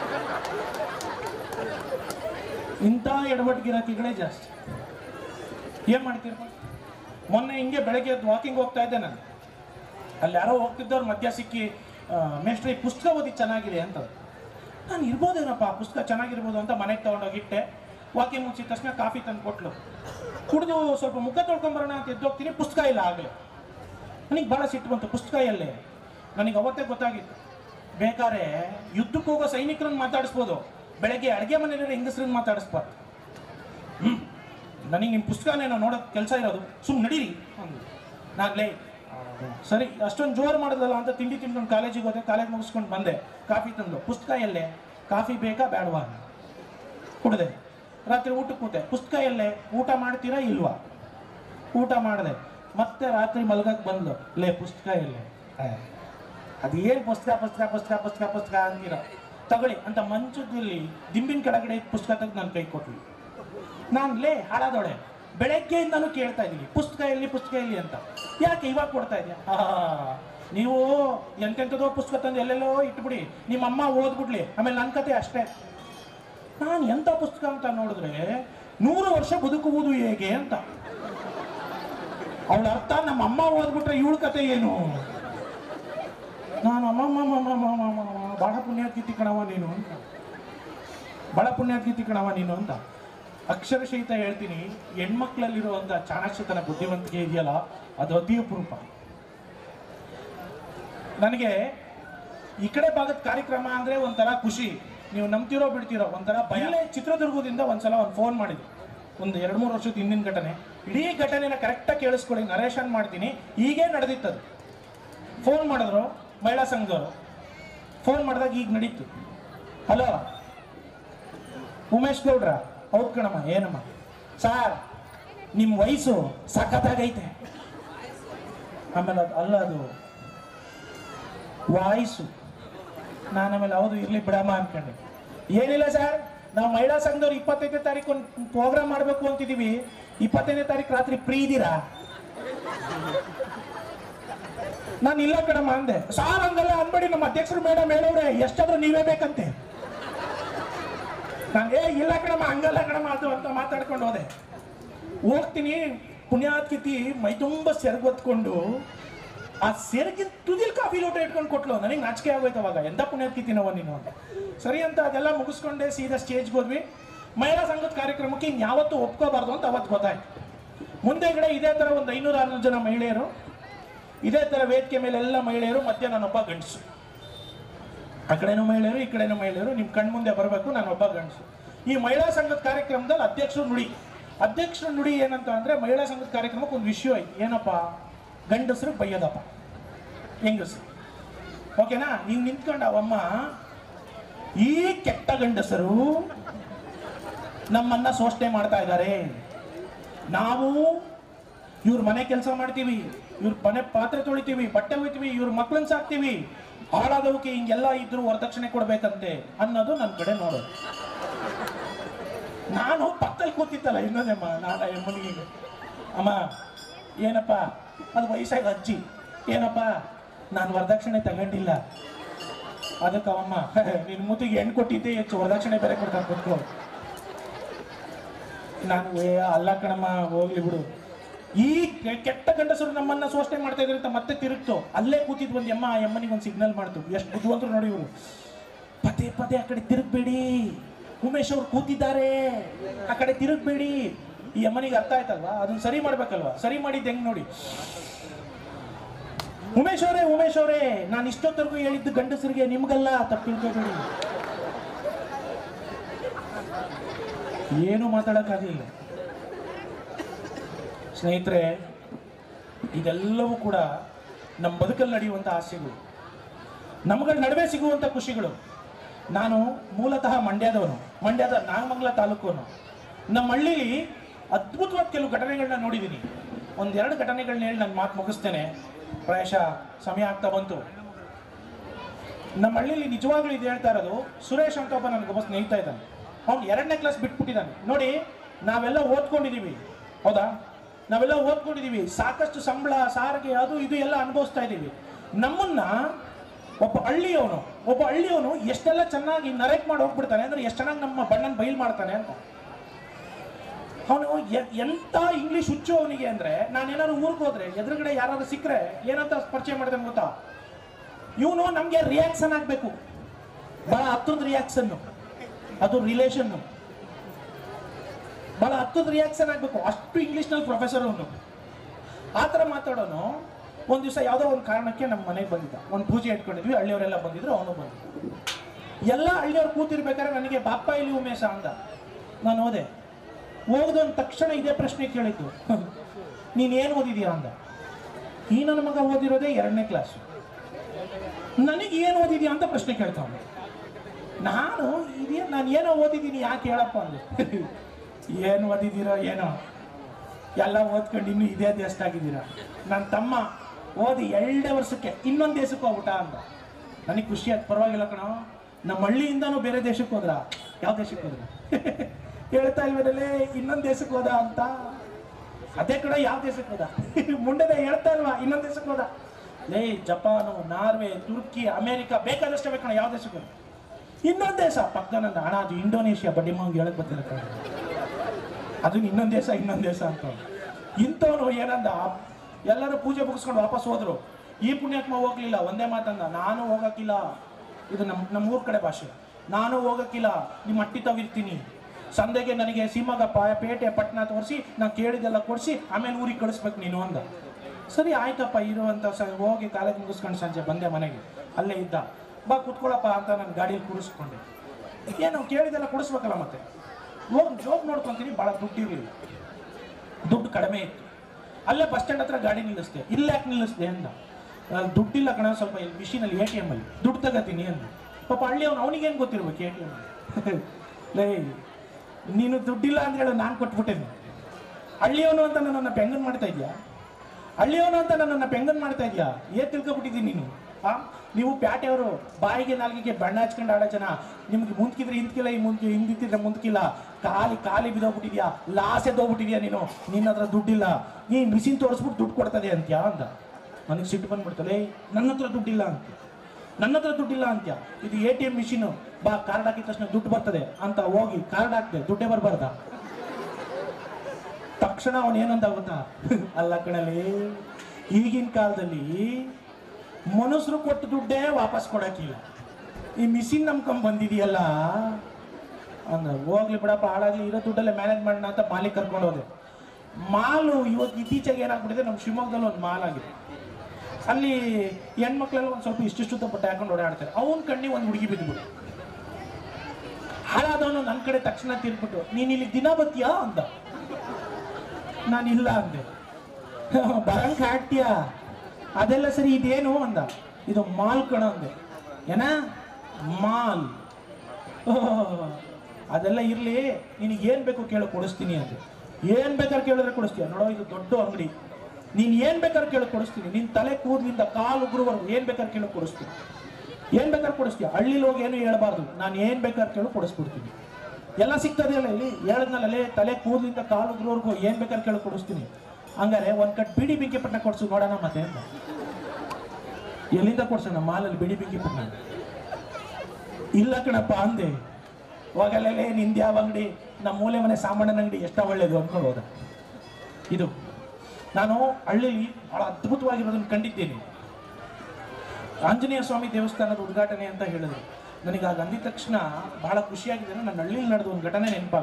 ಇಂಥ ಎಡವಟ್ಟು ಗಿರಾಕಿಗಳೇ ಜಾಸ್ತಿ ಏನ್ ಮಾಡ್ತೀರ ಮೊನ್ನೆ ಹಿಂಗೆ ಬೆಳಗ್ಗೆ ಎದ್ದು ವಾಕಿಂಗ್ ಹೋಗ್ತಾ ಇದ್ದೆ ನಾನು ಅಲ್ಲಿ ಯಾರೋ ಹೋಗ್ತಿದ್ದವ್ರು ಮಧ್ಯ ಸಿಕ್ಕಿ ಆ, ಮೇಷ್ಟ್ರೆ ಈ ಪುಸ್ತಕ ಓದಿ ಚೆನ್ನಾಗಿದೆ ಅಂತ ನಾನು ಇರ್ಬೋದೇನಪ್ಪ ಆ ಪುಸ್ತಕ ಚೆನ್ನಾಗಿರ್ಬೋದು ಅಂತ ಮನೆಗೆ ತಗೊಂಡೋಗಿ ಇಟ್ಟೆ ವಾಕಿಂಗ್ ಮುಗಿಸಿದ ತಕ್ಷಣ ಕಾಫಿ ತಂದು ಕೊಟ್ಲು ಕುಡಿದು ಸ್ವಲ್ಪ ಮುಖ ತೊಳ್ಕೊಂಬರೋಣ ಅಂತ ಎದ್ದೋಗ್ತೀನಿ ಪುಸ್ತಕ ಇಲ್ಲ ಆಗಲೇ ನನಗೆ ಭಾಳ ಸಿಟ್ಟು ಬಂತು ಪುಸ್ತಕ ಎಲ್ಲೇ ನನಗೆ ಅವತ್ತೇ ಗೊತ್ತಾಗಿತ್ತು ಬೇಕಾದ್ರೆ ಯುದ್ಧಕ್ಕೆ ಹೋಗೋ ಸೈನಿಕರನ್ನ ಮಾತಾಡಿಸ್ಬೋದು ಬೆಳಗ್ಗೆ ಅಡುಗೆ ಮನೆಯಲ್ಲಿರೋ ಹೆಂಗಸ್ರನ್ನ ಮಾತಾಡಿಸ್ಬಾರ್ದು ಹ್ಮ್. ನನಗೆ ನಿಮ್ಮ ಪುಸ್ತಕನೇನೋ ನೋಡೋಕೆ ಕೆಲಸ ಇರೋದು ಸುಮ್ಮನೆ ನಡೀರಿ ಅಂದ್ರು ನಾಗ್ಲೇ ಸರಿ ಅಷ್ಟೊಂದು ಜೋರು ಮಾಡಿದ್ರಲ್ಲ ಅಂತ ತಿಂಡಿ ತಿನ್ಕೊಂಡು ಕಾಲೇಜಿಗೆ ಹೋದೆ ಕಾಲೇಜ್ ಮುಗಿಸ್ಕೊಂಡು ಬಂದೆ ಕಾಫಿ ತಂದು ಪುಸ್ತಕ ಎಲ್ಲೇ ಕಾಫಿ ಬೇಕಾ ಬೇಡವಾ ಕುಡ್ದೆ ರಾತ್ರಿ ಊಟಕ್ಕೆ ಕೂತೆ ಪುಸ್ತಕ ಎಲ್ಲೇ ಊಟ ಮಾಡ್ತೀರಾ ಇಲ್ವಾ ಊಟ ಮಾಡಿದೆ ಮತ್ತೆ ರಾತ್ರಿ ಮಲ್ಗಕ್ಕೆ ಬಂದ್ಲು ಲೇ ಪುಸ್ತಕ ಎಲ್ಲೇ ಅದೇನು ಪುಸ್ತಕ ಪುಸ್ತಕ ಪುಸ್ತಕ ಪುಸ್ತಕ ಪುಸ್ತಕ ಅಂತೀರ ತಗೊಳ್ಳಿ ಅಂತ ಮಂಚದಲ್ಲಿ ದಿಂಬಿನ ಕೆಳಗಡೆ ಇದ್ದ ಪುಸ್ತಕ ತೆಗೆದು ನನ್ನ ಕೈ ಕೊಟ್ವಿ ನಾನು ಲೇ ಹಾಳಾದೋಳೆ ಬೆಳಗ್ಗೆಯಿಂದನೂ ಕೇಳ್ತಾ ಇದ್ದೀನಿ ಪುಸ್ತಕ ಎಲ್ಲಿ ಪುಸ್ತಕ ಎಲ್ಲಿ ಅಂತ ಯಾಕೆ ಇವಾಗ ಕೊಡ್ತಾ ಇದೆಯಾ ನೀವು ಎಂತೆಂಥದೋ ಪುಸ್ತಕ ತಂದು ಎಲ್ಲೆಲ್ಲೋ ಇಟ್ಬಿಡಿ ನಿಮ್ಮ ಅಮ್ಮ ಓದ್ಬಿಡ್ಲಿ ಆಮೇಲೆ ನನ್ನ ಕತೆ ಅಷ್ಟೇ ನಾನು ಎಂಥ ಪುಸ್ತಕ ಅಂತ ನೋಡಿದ್ರೆ ನೂರು ವರ್ಷ ಬದುಕುವುದು ಹೇಗೆ ಅಂತ ಅವಳ ಅರ್ಥ ನಮ್ಮ ಅಮ್ಮ ಓದ್ಬಿಟ್ರೆ ಇವಳ ಕತೆ ಏನು ನಾನು ಅಮ್ಮ ಬಹಳ ಪುಣ್ಯಾತ್ಕೀತಿ ಕಣವ ನೀನು ಅಂತ ಬಹಳ ಪುಣ್ಯಾತ್ಕೀತಿ ಕಣವ ನೀನು ಅಂತ ಅಕ್ಷರಸಹಿತ ಹೇಳ್ತೀನಿ ಹೆಣ್ಮಕ್ಳಲ್ಲಿರುವಂಥ ಚಾಣಾಕ್ಷತನ ಬುದ್ಧಿವಂತಿಕೆ ಇದೆಯಲ್ಲ ಅದು ಅತಿ ಅಪರೂಪ ನನಗೆ ಈ ಕಡೆ ಭಾಗದ ಕಾರ್ಯಕ್ರಮ ಅಂದ್ರೆ ಒಂಥರ ಖುಷಿ ನೀವು ನಂಬ್ತಿರೋ ಬಿಡ್ತಿರೋ ಒಂಥರ ಭಯ ಇಲ್ಲೇ ಚಿತ್ರದುರ್ಗದಿಂದ ಒಂದ್ಸಲ ಒಂದು ಫೋನ್ ಮಾಡಿದ್ವಿ ಒಂದು ಎರಡು ಮೂರು ವರ್ಷದ ಹಿಂದಿನ ಘಟನೆ ಇಡೀ ಘಟನೆನ ಕರೆಕ್ಟಾಗಿ ಕೇಳಿಸ್ಕೊಳ್ಳಿ ನರೇಶನ್ ಮಾಡ್ತೀನಿ ಹೀಗೇ ನಡೆದಿತ್ತದು ಫೋನ್ ಮಾಡಿದ್ರು ಮಹಿಳಾ ಸಂಘದವರು ಫೋನ್ ಮಾಡಿದಾಗ ಈಗ ನಡೀತು ಹಲೋ ಉಮೇಶ್ ಗೌಡ್ರ ಹೌದು ಕಣಮ್ಮ ಏನಮ್ಮ ಸಾರ್ ನಿಮ್ಮ ವಯಸ್ಸು ಸಖತ್ತಾಗೈತೆ ಆಮೇಲೆ ಅದು ಅಲ್ಲ ಅದು ವಾಯ್ಸು ನಾನು ಆಮೇಲೆ ಹೌದು ಇರ್ಲಿ ಬಿಡಮ್ಮ ಅನ್ಕೊಂಡೆ ಏನಿಲ್ಲ ಸರ್ ನಾವು ಮಹಿಳಾ ಸಂಘದವ್ರು ಇಪ್ಪತ್ತೈದನೇ ತಾರೀಕು ಒಂದು ಪ್ರೋಗ್ರಾಮ್ ಮಾಡಬೇಕು ಅಂತಿದ್ದೀವಿ ಇಪ್ಪತ್ತೈದನೇ ತಾರೀಕು ರಾತ್ರಿ ಫ್ರೀ ಇದ್ದೀರಾ ನಾನು ಇಲ್ಲ ಕಣಮ್ಮ ಅಂದೆ ಸಾರ್ ಹಂಗಲ್ಲ ಅನ್ಬೇಡಿ ನಮ್ಮ ಅಧ್ಯಕ್ಷರು ಮೇಡಮ್ ಹೇಳವ್ರೆ ಎಷ್ಟಾದ್ರೂ ನೀವೇ ಬೇಕಂತೆ ನಾನು ಏ ಇಲ್ಲ ಕಣಮ್ಮ ಹಂಗಲ್ಲ ಕಣಮ್ಮ ಅದು ಅಂತ ಮಾತಾಡ್ಕೊಂಡು ಹೋದೆ ಹೋಗ್ತೀನಿ ಪುಣ್ಯಾತ್ಕಿತಿ ಮೈ ತುಂಬ ಸೆರಗೊತ್ಕೊಂಡು ಆ ಸೆರಗಿನ ತುದಿಲ್ ಕಾಫಿ ಲೋಟ ಇಟ್ಕೊಂಡು ಕೊಟ್ಲು ನನಗೆ ನಾಚಿಕೆ ಆಗೋಯ್ತು ಅವಾಗ ಎಂತ ಪುಣ್ಯಾತ್ಕಿತಿ ನಾವು ನೀನು ಅಂತ ಸರಿ ಅಂತ ಅದೆಲ್ಲ ಮುಗಿಸ್ಕೊಂಡೆ ಸೀದಾ ಸ್ಟೇಜ್ಗೆ ಹೋದ್ವಿ ಮಹಿಳಾ ಸಂಘದ ಕಾರ್ಯಕ್ರಮಕ್ಕೆ ಇನ್ಯಾವತ್ತೂ ಒಪ್ಕೋಬಾರ್ದು ಅಂತ ಅವತ್ತು ಗೊತ್ತಾಯ್ತು ಮುಂದೆಗಡೆ ಇದೇ ಥರ ಒಂದು ಐನೂರು ಆರುನೂರು ಜನ ಮಹಿಳೆಯರು ಇದೇ ಥರ ವೇದಿಕೆ ಮೇಲೆ ಎಲ್ಲ ಮಹಿಳೆಯರು ಮಧ್ಯ ನಾನೊಬ್ಬ ಗಂಡಸು ಆ ಕಡೆನೂ ಮಹಿಳೆಯರು ಈ ಕಡೆನೂ ಮಹಿಳೆಯರು ನಿಮ್ಮ ಕಣ್ಮುಂದೆ ಬರಬೇಕು ನಾನೊಬ್ಬ ಗಂಡಸು ಈ ಮಹಿಳಾ ಸಂಘದ ಕಾರ್ಯಕ್ರಮದಲ್ಲಿ ಅಧ್ಯಕ್ಷರು ನುಡಿ ಅಧ್ಯಕ್ಷರು ನುಡಿ ಏನಂತ ಅಂದ್ರೆ ಮಹಿಳಾ ಸಂಘದ ಕಾರ್ಯಕ್ರಮಕ್ಕೆ ಒಂದು ವಿಷಯ ಐತಿ ಏನಪ್ಪ ಗಂಡಸರು ಬೈಯೋದಪ್ಪ ಹೆಂಗಸರು ಓಕೆನಾ ನೀವು ನಿಂತ್ಕೊಂಡು ಅವಮ್ಮ ಈ ಕೆಟ್ಟ ಗಂಡಸರು ನಮ್ಮನ್ನ ಶೋಷಣೆ ಮಾಡ್ತಾ ಇದ್ದಾರೆ ನಾವು ಇವ್ರ ಮನೆ ಕೆಲಸ ಮಾಡ್ತೀವಿ ಇವ್ರ ಮನೆ ಪಾತ್ರೆ ತೊಳಿತೀವಿ ಬಟ್ಟೆ ಒಯ್ತೀವಿ ಇವ್ರ ಮಕ್ಳನ್ನ ಸಾಕ್ತೀವಿ ಹಾಳಾದವಕ್ಕೆ ಹಿಂಗೆಲ್ಲ ಇದ್ರು ವರದಕ್ಷಿಣೆ ಕೊಡ್ಬೇಕಂತೆ ಅನ್ನೋದು ನನ್ನ ಕಡೆ ನೋಡೋದು ನಾನು ಪಕ್ಕದಲ್ಲಿ ಕೂತಿತ್ತಲ್ಲ ಇನ್ನೊಂದಮ್ಮ ನಾನು ಎಮ್ಮನಿಗೆ ಅಮ್ಮ ಏನಪ್ಪ ಅದು ವಯಸ್ಸಾಗ ಅಜ್ಜಿ ಏನಪ್ಪ ನಾನು ವರದಕ್ಷಿಣೆ ತಗೊಂಡಿಲ್ಲ ಅದಕ್ಕೆ ಅವಮ್ಮ ನಿನ್ನ ಮುತ್ತಿಗೆ ಹೆಣ್ಣು ಕೊಟ್ಟಿದ್ದೆ ಹೆಚ್ಚು ವರದಕ್ಷಿಣೆ ಬೇರೆ ಕೊಡ್ತಾರೆ ಕೂತ್ಕೋ ನಾನು ಏ ಅಲ್ಲ ಕಣಮ್ಮ ಹೋಗ್ಲಿ ಬಿಡು ಈ ಕೆ- ಕೆಟ್ಟ ಗಂಡಸರು ನಮ್ಮನ್ನ ಶೋಷಣೆ ಮಾಡ್ತಾ ಇದ್ರೆ ಅಂತ ಮತ್ತೆ ತಿರುಗ್ತು ಅಲ್ಲೇ ಕೂತಿದ್ ಒಂದು ಎಮ್ಮ ಆ ಎಮ್ಮನಿಗೆ ಒಂದು ಸಿಗ್ನಲ್ ಮಾಡ್ತು ಎಷ್ಟು ಬುದ್ಧಿವಂತರು ನೋಡಿ ಇವರು ಪದೇ ಪದೇ ಆ ಕಡೆ ತಿರುಗ್ಬೇಡಿ ಉಮೇಶ್ ಅವ್ರು ಕೂತಿದ್ದಾರೆ ಆ ಕಡೆ ತಿರುಗ್ಬೇಡಿ ಈ ಅಮ್ಮನಿಗೆ ಅರ್ಥ ಆಯ್ತಲ್ವಾ ಅದನ್ನ ಸರಿ ಮಾಡ್ಬೇಕಲ್ವಾ ಸರಿ ಮಾಡಿದ್ದು ಹೆಂಗ್ ನೋಡಿ ಉಮೇಶ್ ಅವರೇ ಉಮೇಶ್ ಅವರೇ ನಾನು ಇಷ್ಟೊತ್ತರೆಗೂ ಹೇಳಿದ್ದು ಗಂಡಸರಿಗೆ ನಿಮ್ಗಲ್ಲ ತಪ್ಪು ತಿಳ್ಕೊಬೇಡಿ ಏನು ಮಾತಾಡೋಕ್ಕಾಗಲಿಲ್ಲ ಸ್ನೇಹಿತರೆ ಇದೆಲ್ಲವೂ ಕೂಡ ನಮ್ಮ ಬದುಕಲ್ಲಿ ನಡೆಯುವಂಥ ಆಸೆಗಳು ನಮ್ಗಳ ನಡುವೆ ಸಿಗುವಂಥ ಖುಷಿಗಳು ನಾನು ಮೂಲತಃ ಮಂಡ್ಯದವನು ಮಂಡ್ಯದ ನಾಗಮಂಗಲ ತಾಲೂಕವನು ನಮ್ಮ ಹಳ್ಳಿಲಿ ಅದ್ಭುತವಾದ ಕೆಲವು ಘಟನೆಗಳನ್ನ ನೋಡಿದ್ದೀನಿ ಒಂದೆರಡು ಘಟನೆಗಳನ್ನ ಹೇಳಿ ನಾನು ಮಾತು ಮುಗಿಸ್ತೇನೆ ಪ್ರಾಯಶಃ ಸಮಯ ಆಗ್ತಾ ಬಂತು ನಮ್ಮ ಹಳ್ಳಿಲಿ ನಿಜವಾಗ್ಲೂ ಇದು ಹೇಳ್ತಾ ಇರೋದು ಸುರೇಶ್ ಅಂತ ಒಬ್ಬ ನನಗೊಬ್ಬ ಸ್ನೇಹಿತ ಇದ್ದಾನೆ ಅವ್ನು ಎರಡನೇ ಕ್ಲಾಸ್ ಬಿಟ್ಬಿಟ್ಟಿದ್ದಾನೆ ನೋಡಿ ನಾವೆಲ್ಲ ಓದ್ಕೊಂಡಿದ್ದೀವಿ ಹೌದಾ ನಾವೆಲ್ಲ ಓದ್ಕೊಂಡಿದ್ದೀವಿ ಸಾಕಷ್ಟು ಸಂಬಳ ಸಾರಿಗೆ ಅದು ಇದು ಎಲ್ಲ ಅನುಭವಿಸ್ತಾ ಇದ್ದೀವಿ ನಮ್ಮನ್ನ ಒಬ್ಬ ಹಳ್ಳಿಯವನು ಒಬ್ಬ ಹಳ್ಳಿಯವನು ಎಷ್ಟೆಲ್ಲ ಚೆನ್ನಾಗಿ ನರೇಟ್ ಮಾಡಿ ಹೋಗ್ಬಿಡ್ತಾನೆ ಅಂದ್ರೆ ಎಷ್ಟು ಚೆನ್ನಾಗಿ ನಮ್ಮ ಬಣ್ಣನ ಬಯಲು ಮಾಡ್ತಾನೆ ಅಂತ ಅವನು ಎಂತ ಇಂಗ್ಲಿಷ್ ಹುಚ್ಚು ಅವನಿಗೆ ಅಂದ್ರೆ ನಾನೇನಾದ್ರು ಊರಿಗೆ ಹೋದ್ರೆ ಎದುರುಗಡೆ ಯಾರಾದ್ರು ಸಿಕ್ಕರೆ ಏನಂತ ಪರಿಚಯ ಮಾಡ್ತಾನೆ ಗೊತ್ತಾ ಇವನು ನಮಗೆ ರಿಯಾಕ್ಷನ್ ಆಗಬೇಕು ಬಹಳ ಹತ್ತದ ರಿಯಾಕ್ಷನ್ ಅದು ರಿಲೇಷನ್ ಬಹಳ ಹತ್ತದ ರಿಯಾಕ್ಷನ್ ಆಗಬೇಕು ಅಷ್ಟು ಇಂಗ್ಲಿಷ್ನಲ್ಲಿ ಪ್ರೊಫೆಸರ್ ಅವನು ಆ ಥರ ಮಾತಾಡೋನು ಒಂದು ದಿವಸ ಯಾವುದೋ ಒಂದು ಕಾರಣಕ್ಕೆ ನಮ್ಮ ಮನೆಗೆ ಬಂದಿದ್ದ ಒಂದು ಪೂಜೆ ಇಟ್ಕೊಂಡಿದ್ವಿ ಹಳ್ಳಿಯವರೆಲ್ಲ ಬಂದಿದ್ರು ಅವನು ಬಂದಿದ್ದ ಎಲ್ಲ ಹಳ್ಳಿಯವ್ರು ಕೂತಿರ್ಬೇಕಾದ್ರೆ ನನಗೆ ಬಾಪ ಇಲ್ಲಿ ಉಮೇಶ ಅಂದ ನಾನು ಹೋದೆ ಹೋಗ್ದು ಅಂದ ತಕ್ಷಣ ಇದೇ ಪ್ರಶ್ನೆ ಕೇಳಿದ್ದು ನೀನು ಏನು ಓದಿದೀಯಾ ಅಂದ ಈ ನನ್ನ ಮಗ ಓದಿರೋದೇ ಎರಡನೇ ಕ್ಲಾಸು ನನಗೆ ಏನು ಓದಿದ್ಯಾ ಅಂತ ಪ್ರಶ್ನೆ ಕೇಳ್ತಾವನೆ ನಾನು ಇದೇ ನಾನು ಏನೋ ಓದಿದ್ದೀನಿ ಯಾಕೆ ಹೇಳಪ್ಪ ಅಂದೆ ಏನು ಓದಿದ್ದೀರೋ ಏನೋ ಎಲ್ಲ ಓದ್ಕೊಂಡು ಇನ್ನೂ ಇದೇ ದೇಶದಾಗಿದ್ದೀರಾ ನನ್ನ ತಮ್ಮ ಓದಿ ಎರಡೇ ವರ್ಷಕ್ಕೆ ಇನ್ನೊಂದು ದೇಶಕ್ಕೆ ಹೋಗ್ಬಿಟ್ಟ ಅಂದ ನನಗೆ ಖುಷಿ ಆಯ್ತು ಪರವಾಗಿಲ್ಲ ಕಣೋ ನಮ್ಮ ಹಳ್ಳಿಯಿಂದನೂ ಬೇರೆ ದೇಶಕ್ಕೆ ಹೋದ್ರ ಯಾವ ದೇಶಕ್ಕೆ ಹೋದ್ರ ಹೇಳ್ತಾ ಇಲ್ವೇನಲ್ಲೇ ಇನ್ನೊಂದು ದೇಶಕ್ಕೆ ಹೋದ ಅಂತ ಅದೇ ಕಡೆ ಯಾವ ದೇಶಕ್ಕೆ ಹೋದ ಮುಂಡೆದೆ ಹೇಳ್ತಾ ಇಲ್ವಾ ಇನ್ನೊಂದು ದೇಶಕ್ಕೆ ಹೋದ ಲೇ ಜಪಾನು ನಾರ್ವೆ ತುರ್ಕಿ ಅಮೇರಿಕಾ ಬೇಕಾದಷ್ಟೇ ಬೇಕಣ ಯಾವ ದೇಶಕ್ಕೆ ಹೋದ ಇನ್ನೊಂದು ದೇಶ ಪಕ್ಕದ ಹಣ ಅದು ಇಂಡೋನೇಷ್ಯಾ ಬಡ್ಡಿ ಮಂಗ್ ಹೇಳಕ್ ಬರ್ತಿಲ್ಲ ಕಣ ಅದು ಇನ್ನೊಂದು ದೇಶ ಇನ್ನೊಂದು ದೇಶ ಅಂತ ಇಂಥವನು ಏನಂದ ಎಲ್ಲರೂ ಪೂಜೆ ಮುಗಿಸ್ಕೊಂಡು ವಾಪಸ್ ಹೋದ್ರು ಈ ಪುಣ್ಯಾತ್ಮ ಹೋಗ್ಲಿಲ್ಲ ಒಂದೇ ಮಾತಂದ ನಾನು ಹೋಗಕ್ಕಿಲ್ಲ ಇದು ನಮ್ಮ ನಮ್ಮ ಊರ್ ಕಡೆ ಭಾಷೆ ನಾನು ಹೋಗಕ್ಕಿಲ್ಲ ನಿಮ್ಮ ಅಟ್ಟಿ ತವಿರ್ತೀನಿ ಸಂದೆಗೆ ನನಗೆ ಸೀಮಾಗ ಪ ಪೇಟೆ ಪಟ್ಟಣ ತೋರಿಸಿ ನಾನು ಕೇಳಿದೆಲ್ಲ ಕೊಡಿಸಿ ಆಮೇಲೆ ಊರಿಗೆ ಕಳಿಸ್ಬೇಕು ನೀನು ಅಂದ ಸರಿ ಆಯ್ತಪ್ಪ ಇರುವಂತ ಸ ಹೋಗಿ ಕಾಲೇಜ್ ಮುಗಿಸ್ಕೊಂಡು ಸಂಜೆ ಬಂದೆ ಮನೆಗೆ ಅಲ್ಲೇ ಇದ್ದ ಬಾ ಕುತ್ಕೊಳ್ಳಪ್ಪ ಅಂತ ನಾನು ಗಾಡೀಲಿ ಕೂರಿಸ್ಕೊಂಡೆ ಏನು ಕೇಳಿದೆಲ್ಲ ಕೊಡಿಸ್ಬೇಕಲ್ಲ ಮತ್ತೆ ಹೋಗಿ ಜೋಬ್ ನೋಡ್ಕೊಂತೀನಿ ಭಾಳ ದುಡ್ಡು ಇರಲಿಲ್ಲ ದುಡ್ಡು ಕಡಿಮೆ ಇತ್ತು ಅಲ್ಲೇ ಬಸ್ ಸ್ಟ್ಯಾಂಡ್ ಹತ್ರ ಗಾಡಿ ನಿಲ್ಲಿಸ್ದೆ ಇಲ್ಲ ಯಾಕೆ ನಿಲ್ಲಿಸ್ದೆ ಅಂದ "ಆ, ದುಡ್ಡಿಲ್ಲ ಕಣ ಸ್ವಲ್ಪ ಇಲ್ಲಿ ಮಿಷಿನಲ್ಲಿ ಎ ಟಿ ಎಮ್ ಅಲ್ಲಿ ದುಡ್ಡು ತಗೋತೀನಿ ಅಂದ ಪಾಪ ಹಳ್ಳಿ ಅವ್ನು ಅವನಿಗೇನು ಗೊತ್ತಿರ್ಬೇಕು ಎ ಟಿ ಎಮ್ ಲೇ ನೀನು ದುಡ್ಡಿಲ್ಲ ಅಂತ ಹೇಳು ನಾನು ಕೊಟ್ಬಿಟ್ಟೇನೆ ಹಳ್ಳಿಯವನು ಅಂತ ನನ್ನನ್ನು ಬೆಂಗನ್ ಮಾಡ್ತಾ ಇದೆಯಾ ಹಳ್ಳಿಯವನು ಅಂತ ನನ್ನನ್ನು ಬೆಂಗನ್ ಮಾಡ್ತಾ ಇದೆಯಾ ಏನ್ ತಿಳ್ಕೊಬಿಟ್ಟಿದ್ದೀನಿ ನೀನು ಆ ನೀವು ಪ್ಯಾಟೆಯವರು ಬಾಯಿಗೆ ನಾಲ್ಗಿಗೆ ಬಣ್ಣ ಹಚ್ಕೊಂಡು ಆಡೋ ಜನ ನಿಮ್ಗೆ ಮುಂದ್ಕಿದ್ರೆ ಹಿಂದ್ಕಿಲ್ಲ ಈ ಮುಂದ್ಕಿ ಹಿಂದಿದ್ರೆ ಮುಂದ್ಕಿಲ್ಲ ಖಾಲಿ ಖಾಲಿ ಬಿದ್ದೋಗ್ಬಿಟ್ಟಿದ್ಯಾ ಲಾಸ್ ಎದ್ದೋಗ್ಬಿಟ್ಟಿದ್ಯಾ ನೀನು ನಿನ್ನ ಹತ್ರ ದುಡ್ಡಿಲ್ಲ ನೀನು ಮಿಷಿನ್ ತೋರಿಸ್ಬಿಟ್ಟು ದುಡ್ಡು ಕೊಡ್ತದೆ ಅಂತ್ಯಾ ಅಂದ ನನಗೆ ಸಿಟ್ಟು ಬಂದ್ಬಿಡ್ತಲೆ ನನ್ನ ಹತ್ರ ದುಡ್ಡಿಲ್ಲ ಅಂತ ನನ್ನ ಹತ್ರ ದುಡ್ಡಿಲ್ಲ ಅಂತ್ಯ ಇದು ಎ ಟಿ ಎಂ ಮಿಷಿನು ಬಾ ಕಾರ್ಡ್ ಹಾಕಿದ ತಕ್ಷಣ ದುಡ್ಡು ಬರ್ತದೆ ಅಂತ ಹೋಗಿ ಕಾರ್ಡ್ ಹಾಕ್ದೆ ದುಡ್ಡೇ ಬರಬಾರ್ದ ತಕ್ಷಣ ಅವನು ಏನಂತ ಗೊತ್ತಾ ಅಲ್ಲ ಕಣಲಿ ಈಗಿನ ಕಾಲದಲ್ಲಿ ಮನುಷ್ಯರು ಕೊಟ್ಟು ದುಡ್ಡೇ ವಾಪಸ್ ಕೊಡಕ್ಕಿಲ್ಲ ಈ ಮಿಷಿನ್ ನಂಬ್ಕೊಂಡ್ ಬಂದಿದೆಯಲ್ಲ ಅಂದ ಹೋಗ್ಲಿ ಬಿಡಪ್ಪ ಹಾಳಾಗ್ಲಿ ಇರೋ ದುಡ್ಡಲ್ಲೇ ಮ್ಯಾನೇಜ್ ಮಾಡೋಣ ಅಂತ ಮಾಲಿಕ್ ಕರ್ಕೊಂಡು ಹೋದೆ ಮಾಲು ಇವತ್ತು ಇತ್ತೀಚೆಗೆ ಏನಾಗ್ಬಿಟ್ಟಿದೆ ನಮ್ಮ ಶಿವಮೊಗ್ಗದಲ್ಲಿ ಒಂದು ಮಾಲ್ ಆಗಿದೆ ಅಲ್ಲಿ ಹೆಣ್ಮಕ್ಳೆಲ್ಲ ಒಂದು ಸ್ವಲ್ಪ ಇಷ್ಟಿಷ್ಟು ಬಟ್ಟೆ ಹಾಕೊಂಡು ಓಡಾಡ್ತಾರೆ ಅವನ ಕಣ್ಣಿಗೆ ಒಂದು ಹುಡುಗಿ ಬಿದ್ದುಬಿಡು ಹಾಳಾದವನು ನನ್ನ ಕಡೆ ತಕ್ಷಣ ತಿರ್ಬಿಟ್ಟು ನೀನು ಇಲ್ಲಿ ದಿನ ಬತ್ತೀಯಾ ಅಂದ ನಾನು ಇಲ್ಲ ಅಂದೆ ಬರಂಗ್ ಹಾಕ್ತೀಯ ಅದೆಲ್ಲ ಸರಿ ಇದೇನು ಅಂದ ಇದು ಮಾಲ್ ಕಣ ಅಂದೆ ಏನ ಮಾಲ್ ಓಹ್, ಅದೆಲ್ಲ ಇರ್ಲಿ ನಿನಗೆ ಏನ್ ಬೇಕು ಕೇಳು ಕೊಡಿಸ್ತೀನಿ ಅಂದೆ ಏನ್ ಬೇಕಾದ್ರೆ ಕೇಳಿದ್ರೆ ಕೊಡಿಸ್ತೀಯ ನೋಡೋ ಇದು ದೊಡ್ಡ ಅಂಗಡಿ ನೀನ್ ಏನ್ ಬೇಕಾದ್ರೆ ಕೇಳಿ ಕೊಡಿಸ್ತೀನಿ ನಿನ್ ತಲೆ ಕೂದಲಿಂದ ಕಾಲು ಉಗುರುವರೆಗೂ ಏನ್ ಬೇಕಾದ್ರೆ ಕೇಳಿ ಕೊಡಿಸ್ತೀನಿ ಏನ್ ಬೇಕಾದ್ರೆ ಕೊಡಿಸ್ತೀಯ ಹಳ್ಳಿಲಿ ಹೋಗಿ ಏನು ಹೇಳ್ಬಾರ್ದು ನಾನು ಏನ್ ಬೇಕಾದ್ರೆ ಕೇಳಿ ಕೊಡಿಸ್ಬಿಡ್ತೀನಿ ಎಲ್ಲ ಸಿಗ್ತದೆ ಅಲ್ಲ ಇಲ್ಲಿ ಹೇಳದ್ನಲ್ಲೇ ತಲೆ ಕೂದಲಿಂದ ಕಾಲು ಉಗುರುವರೆಗೂ ಏನ್ ಬೇಕಾದ್ರೆ ಕೇಳಿ ಕೊಡಿಸ್ತೀನಿ ಹಂಗಾರೆ ಒಂದ್ ಕಟ್ ಬಿಡಿ ಬೆಂಕಿ ಪಟ್ಟಣ ಕೊಡ್ಸು ನೋಡೋಣ ಮತ್ತೆ ಅಂತ ಎಲ್ಲಿಂದ ಕೊಡ್ಸೋಣ ಮಾಲಲ್ಲಿ ಬಿಡಿ ಬೆಂಕಿ ಪಟ್ಟಣ ಇಲ್ಲ ಕಣಪ್ಪ ಅಂದೆ ಹೋಗಲ್ಲೇ ನಿಂದ್ಯಾ ಅಂಗಡಿ ನಮ್ಮ ಮೂಲೆ ಮನೆ ಸಾಮಾನ್ಯನ ಅಂಗಡಿ ಎಷ್ಟ ಒಳ್ಳೇದು ಅನ್ಕೊಂಡು ಹೋದ ಇದು ನಾನು ಹಳ್ಳಿಲಿ ಬಹಳ ಅದ್ಭುತವಾಗಿರೋದನ್ನು ಕಂಡಿದ್ದೇನೆ ಆಂಜನೇಯ ಸ್ವಾಮಿ ದೇವಸ್ಥಾನದ ಉದ್ಘಾಟನೆ ಅಂತ ಹೇಳಿದ್ರು ನನಗೆ ಆಗ ಅಂದಿದ ತಕ್ಷಣ ಬಹಳ ಖುಷಿಯಾಗಿದೆ ನನ್ನ ಹಳ್ಳಿಲಿ ನಡೆದ ಒಂದು ಘಟನೆ ನೆನಪಾಗ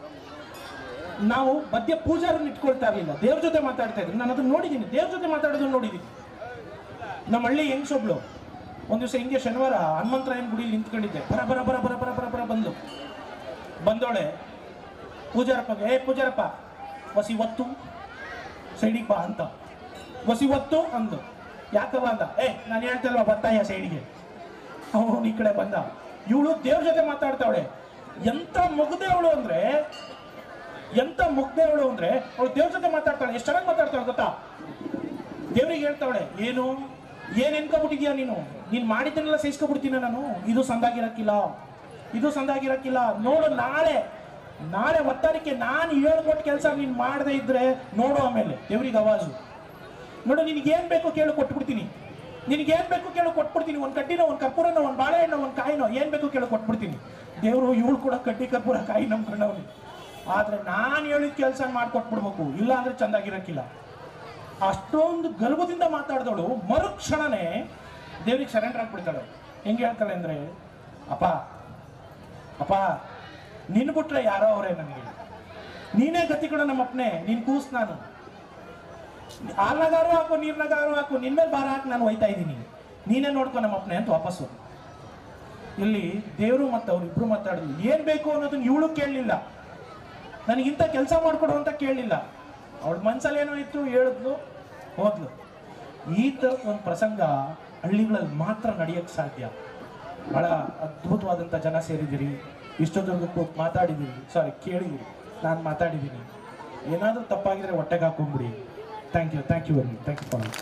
ನಾವು ಮಧ್ಯ ಪೂಜಾರನ್ನ ಇಟ್ಕೊಳ್ತಾ ಇರಲಿಲ್ಲ ದೇವ್ರ ಜೊತೆ ಮಾತಾಡ್ತಾ ಇದ್ವಿ ನಾನು ಅದನ್ನ ನೋಡಿದ್ದೀನಿ ದೇವ್ರ ಜೊತೆ ಮಾತಾಡೋದನ್ನ ನೋಡಿದ್ದೀನಿ ನಮ್ಮ ಹಳ್ಳಿ ಹೆಂಗ್ಸೊಬ್ಳು ಒಂದು ದಿವಸ ಹಿಂಗೆ ಶನಿವಾರ ಹನುಮಂತರಾಯನ ಗುಡಿಲಿ ನಿಂತ್ಕೊಂಡಿದ್ದೆ ಬರ ಬರ ಬರ ಬರ ಬರ ಬರ ಬರ ಬಂದು ಬಂದೋಳೆ ಪೂಜಾರಪ್ಪಗೆ ಏ ಪೂಜಾರಪ್ಪ ಹೊಸಿ ಒತ್ತು ಸೈಡಿಗೆ ಬಾ ಅಂತ ಹೊಸಿ ಒತ್ತು ಅಂದು ಯಾಕವ ಅಂದ ಏ ನಾನು ಹೇಳ್ತಲ್ವ ಬತ್ತಾಯ ಸೈಡಿಗೆ ಅವನು ಈ ಕಡೆ ಬಂದ ಇವಳು ದೇವ್ರ ಜೊತೆ ಮಾತಾಡ್ತಾವಳೆ ಎಂತ ಮುಗ್ದೆ ಅವಳು ಅಂದ್ರೆ ಎಂತ ಮುಗ್ದೆ ಅವಳು ಅಂದ್ರೆ ಅವಳು ದೇವ್ರ ಜೊತೆ ಮಾತಾಡ್ತಾಳೆ ಎಷ್ಟು ಚೆನ್ನಾಗಿ ಮಾತಾಡ್ತಾಳೆ ಗೊತ್ತಾ ದೇವ್ರಿಗೆ ಹೇಳ್ತಾವಳೆ ಏನು ಏನ್ ಎನ್ಕೊಬಿಟ್ಟಿದ್ಯಾ ನೀನು ನೀನ್ ಮಾಡಿದ್ದನ್ನೆಲ್ಲ ಸಹಿಸ್ಕೊಬಿಡ್ತೀನ ನಾನು ಇದು ಸಂದಾಗಿರಕ್ಕಿಲ್ಲ ಇದು ಸಂದಾಗಿರಕ್ಕಿಲ್ಲ ನೋಡು ನಾಳೆ ನಾಳೆ ಒತ್ತಾರಿಕೆ ನಾನು ಹೇಳ್ಕೊಟ್ಟು ಕೆಲಸ ನೀನ್ ಮಾಡದೇ ಇದ್ರೆ ನೋಡು ಆಮೇಲೆ ದೇವ್ರಿಗೆ ಅವಾಜು ನೋಡು ನಿನಗೆ ಏನ್ ಬೇಕು ಕೇಳು ಕೊಟ್ಬಿಡ್ತೀನಿ ನಿನಗೆ ಏನ್ ಬೇಕು ಕೇಳು ಕೊಟ್ಬಿಡ್ತೀನಿ ಒಂದ್ ಕಡ್ಡಿನೋ ಒಂದ್ ಕರ್ಪೂರನೋ ಒಂದ್ ಬಾಳೆಹಣ್ಣು ಒಂದ್ ಕಾಯಿನೋ ಏನ್ ಬೇಕು ಕೇಳು ಕೊಟ್ಬಿಡ್ತೀನಿ ದೇವ್ರು ಇವಳು ಕೂಡ ಕಡ್ಡಿ ಕರ್ಪೂರ ಕಾಯಿ ನಂಬ್ಕೊಂಡವ್ನಿ ಆದ್ರೆ ನಾನು ಹೇಳಿದ ಕೆಲಸ ಮಾಡ್ಕೊಟ್ಬಿಡ್ಬೇಕು ಇಲ್ಲ ಅಂದ್ರೆ ಚಂದಾಗಿರಕ್ಕಿಲ್ಲ ಅಷ್ಟೊಂದು ಗರ್ವದಿಂದ ಮಾತಾಡಿದವಳು ಮರುಕ್ಷಣನೇ ದೇವ್ರಿಗೆ ಸರೆಂಡರ್ ಆಗ್ಬಿಡ್ತಾಳೆ ಹೆಂಗೆ ಹೇಳ್ತಾಳೆ ಅಂದ್ರೆ ಅಪ್ಪ ಅಪ್ಪ ನಿನ್ ಬಿಟ್ರೆ ಯಾರೋ ಅವರೇ ನನಗೆ ನೀನೇ ಗತಿ ಕೊಡ ನಮ್ಮಪ್ಪನೇ ನೀನ್ ಕೂಸ್ ನಾನು ಹಾಲ್ನಗಾರು ಹಾಕು ನೀರ್ನಗಾರು ಹಾಕು ನಿನ್ ಮೇಲೆ ಭಾರ ಹಾಕಿ ನಾನು ಒಯ್ತಾ ಇದ್ದೀನಿ ನೀನೇ ನೋಡ್ಕೊ ನಮ್ಮಪ್ಪನೇ ಅಂತ ವಾಪಸ್ಸು ಇಲ್ಲಿ ದೇವರು ಮತ್ತು ಅವ್ರು ಇಬ್ರು ಮಾತಾಡಿದ್ರು ಏನ್ ಬೇಕು ಅನ್ನೋದನ್ನ ಇವಳು ಕೇಳಲಿಲ್ಲ ನನಗಿಂತ ಕೆಲಸ ಮಾಡ್ಕೊಡು ಅಂತ ಕೇಳಲಿಲ್ಲ ಅವಳ ಮನ್ಸಲ್ಲಿ ಏನೋ ಇತ್ತು ಹೇಳಿದ್ಲು ಹೋದ್ಲು ಈ ಥರ ಒಂದು ಪ್ರಸಂಗ ಹಳ್ಳಿಗಳಲ್ಲಿ ಮಾತ್ರ ನಡೆಯಕ್ಕೆ ಸಾಧ್ಯ ಬಹಳ ಅದ್ಭುತವಾದಂಥ ಜನ ಸೇರಿದ್ದೀರಿ ಇಷ್ಟೊತ್ತವರೆಗೂ ಮಾತಾಡಿದ್ದೀರಿ ಸಾರಿ ಕೇಳಿದ್ದೀರಿ ನಾನು ಮಾತಾಡಿದ್ದೀನಿ ಏನಾದರೂ ತಪ್ಪಾಗಿದ್ರೆ ಹೊಟ್ಟೆಗೆ ಹಾಕೊಂಬಿಡಿ thank you thank you very thank you for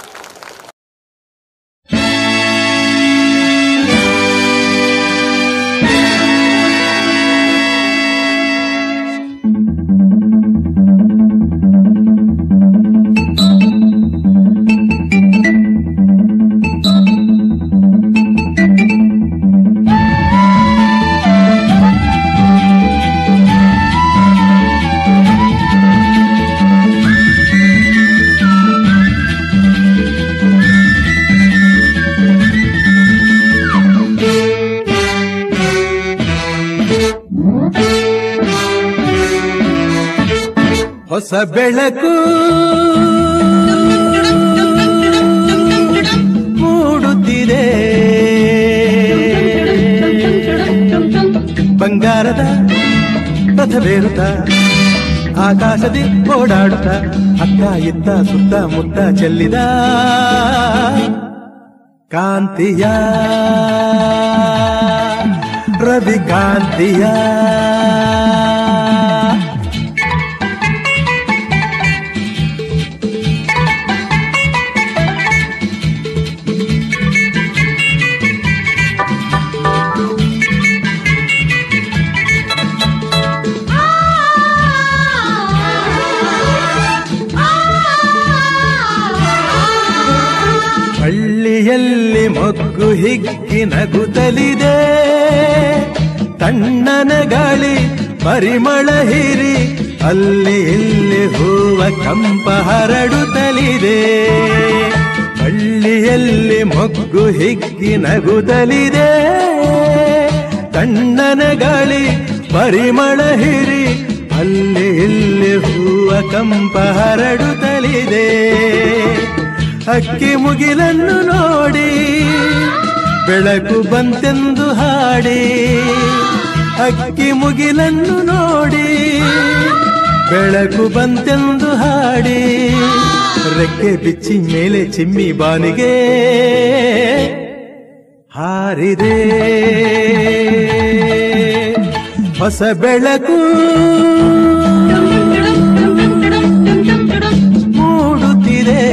ಹೊಸ ಬೆಳಕು ಮೂಡುತ್ತಿದೆ ಬಂಗಾರದ ರಥವೇರುತ್ತ ಆಕಾಶದಿ ಓಡಾಡುತ್ತ ಅಕ್ಕ ಇತ್ತ ಸುತ್ತ ಮುತ್ತ ಚೆಲ್ಲಿದ ಕಾಂತಿಯ ರವಿ ಕಾಂತಿಯ ಮೊಗ್ಗು ಹಿಗ್ಗಿ ನಗುತ್ತಲಿದೆ ತಣ್ಣನ ಗಾಳಿ ಪರಿಮಳ ಹಿರಿ ಅಲ್ಲಿ ಇಲ್ಲಿ ಹೂವ ಕಂಪ ಹರಡುತ್ತಲಿದೆ ಹಳ್ಳಿಯಲ್ಲಿ ಮೊಗ್ಗು ಹಿಗ್ಗಿ ನಗುತ್ತಲಿದೆ ತಣ್ಣನ ಗಾಳಿ ಪರಿಮಳ ಹಿರಿ ಅಲ್ಲಿ ಇಲ್ಲಿ ಹೂವ ಕಂಪ ಹರಡುತ್ತಲಿದೆ ಅಕ್ಕಿ ಮುಗಿಲನ್ನು ನೋಡಿ ಬೆಳಕು ಬಂತೆಂದು ಹಾಡಿ ಅಕ್ಕಿ ಮುಗಿಲನ್ನು ನೋಡಿ ಬೆಳಕು ಬಂತೆಂದು ಹಾಡಿ ರೆಕ್ಕೆ ಬಿಚ್ಚಿ ಮೇಲೆ ಚಿಮ್ಮಿ ಬಾನಿಗೆ ಹಾರಿದೆ ಹೊಸ ಬೆಳಕು ಮೂಡುತ್ತಿದೆ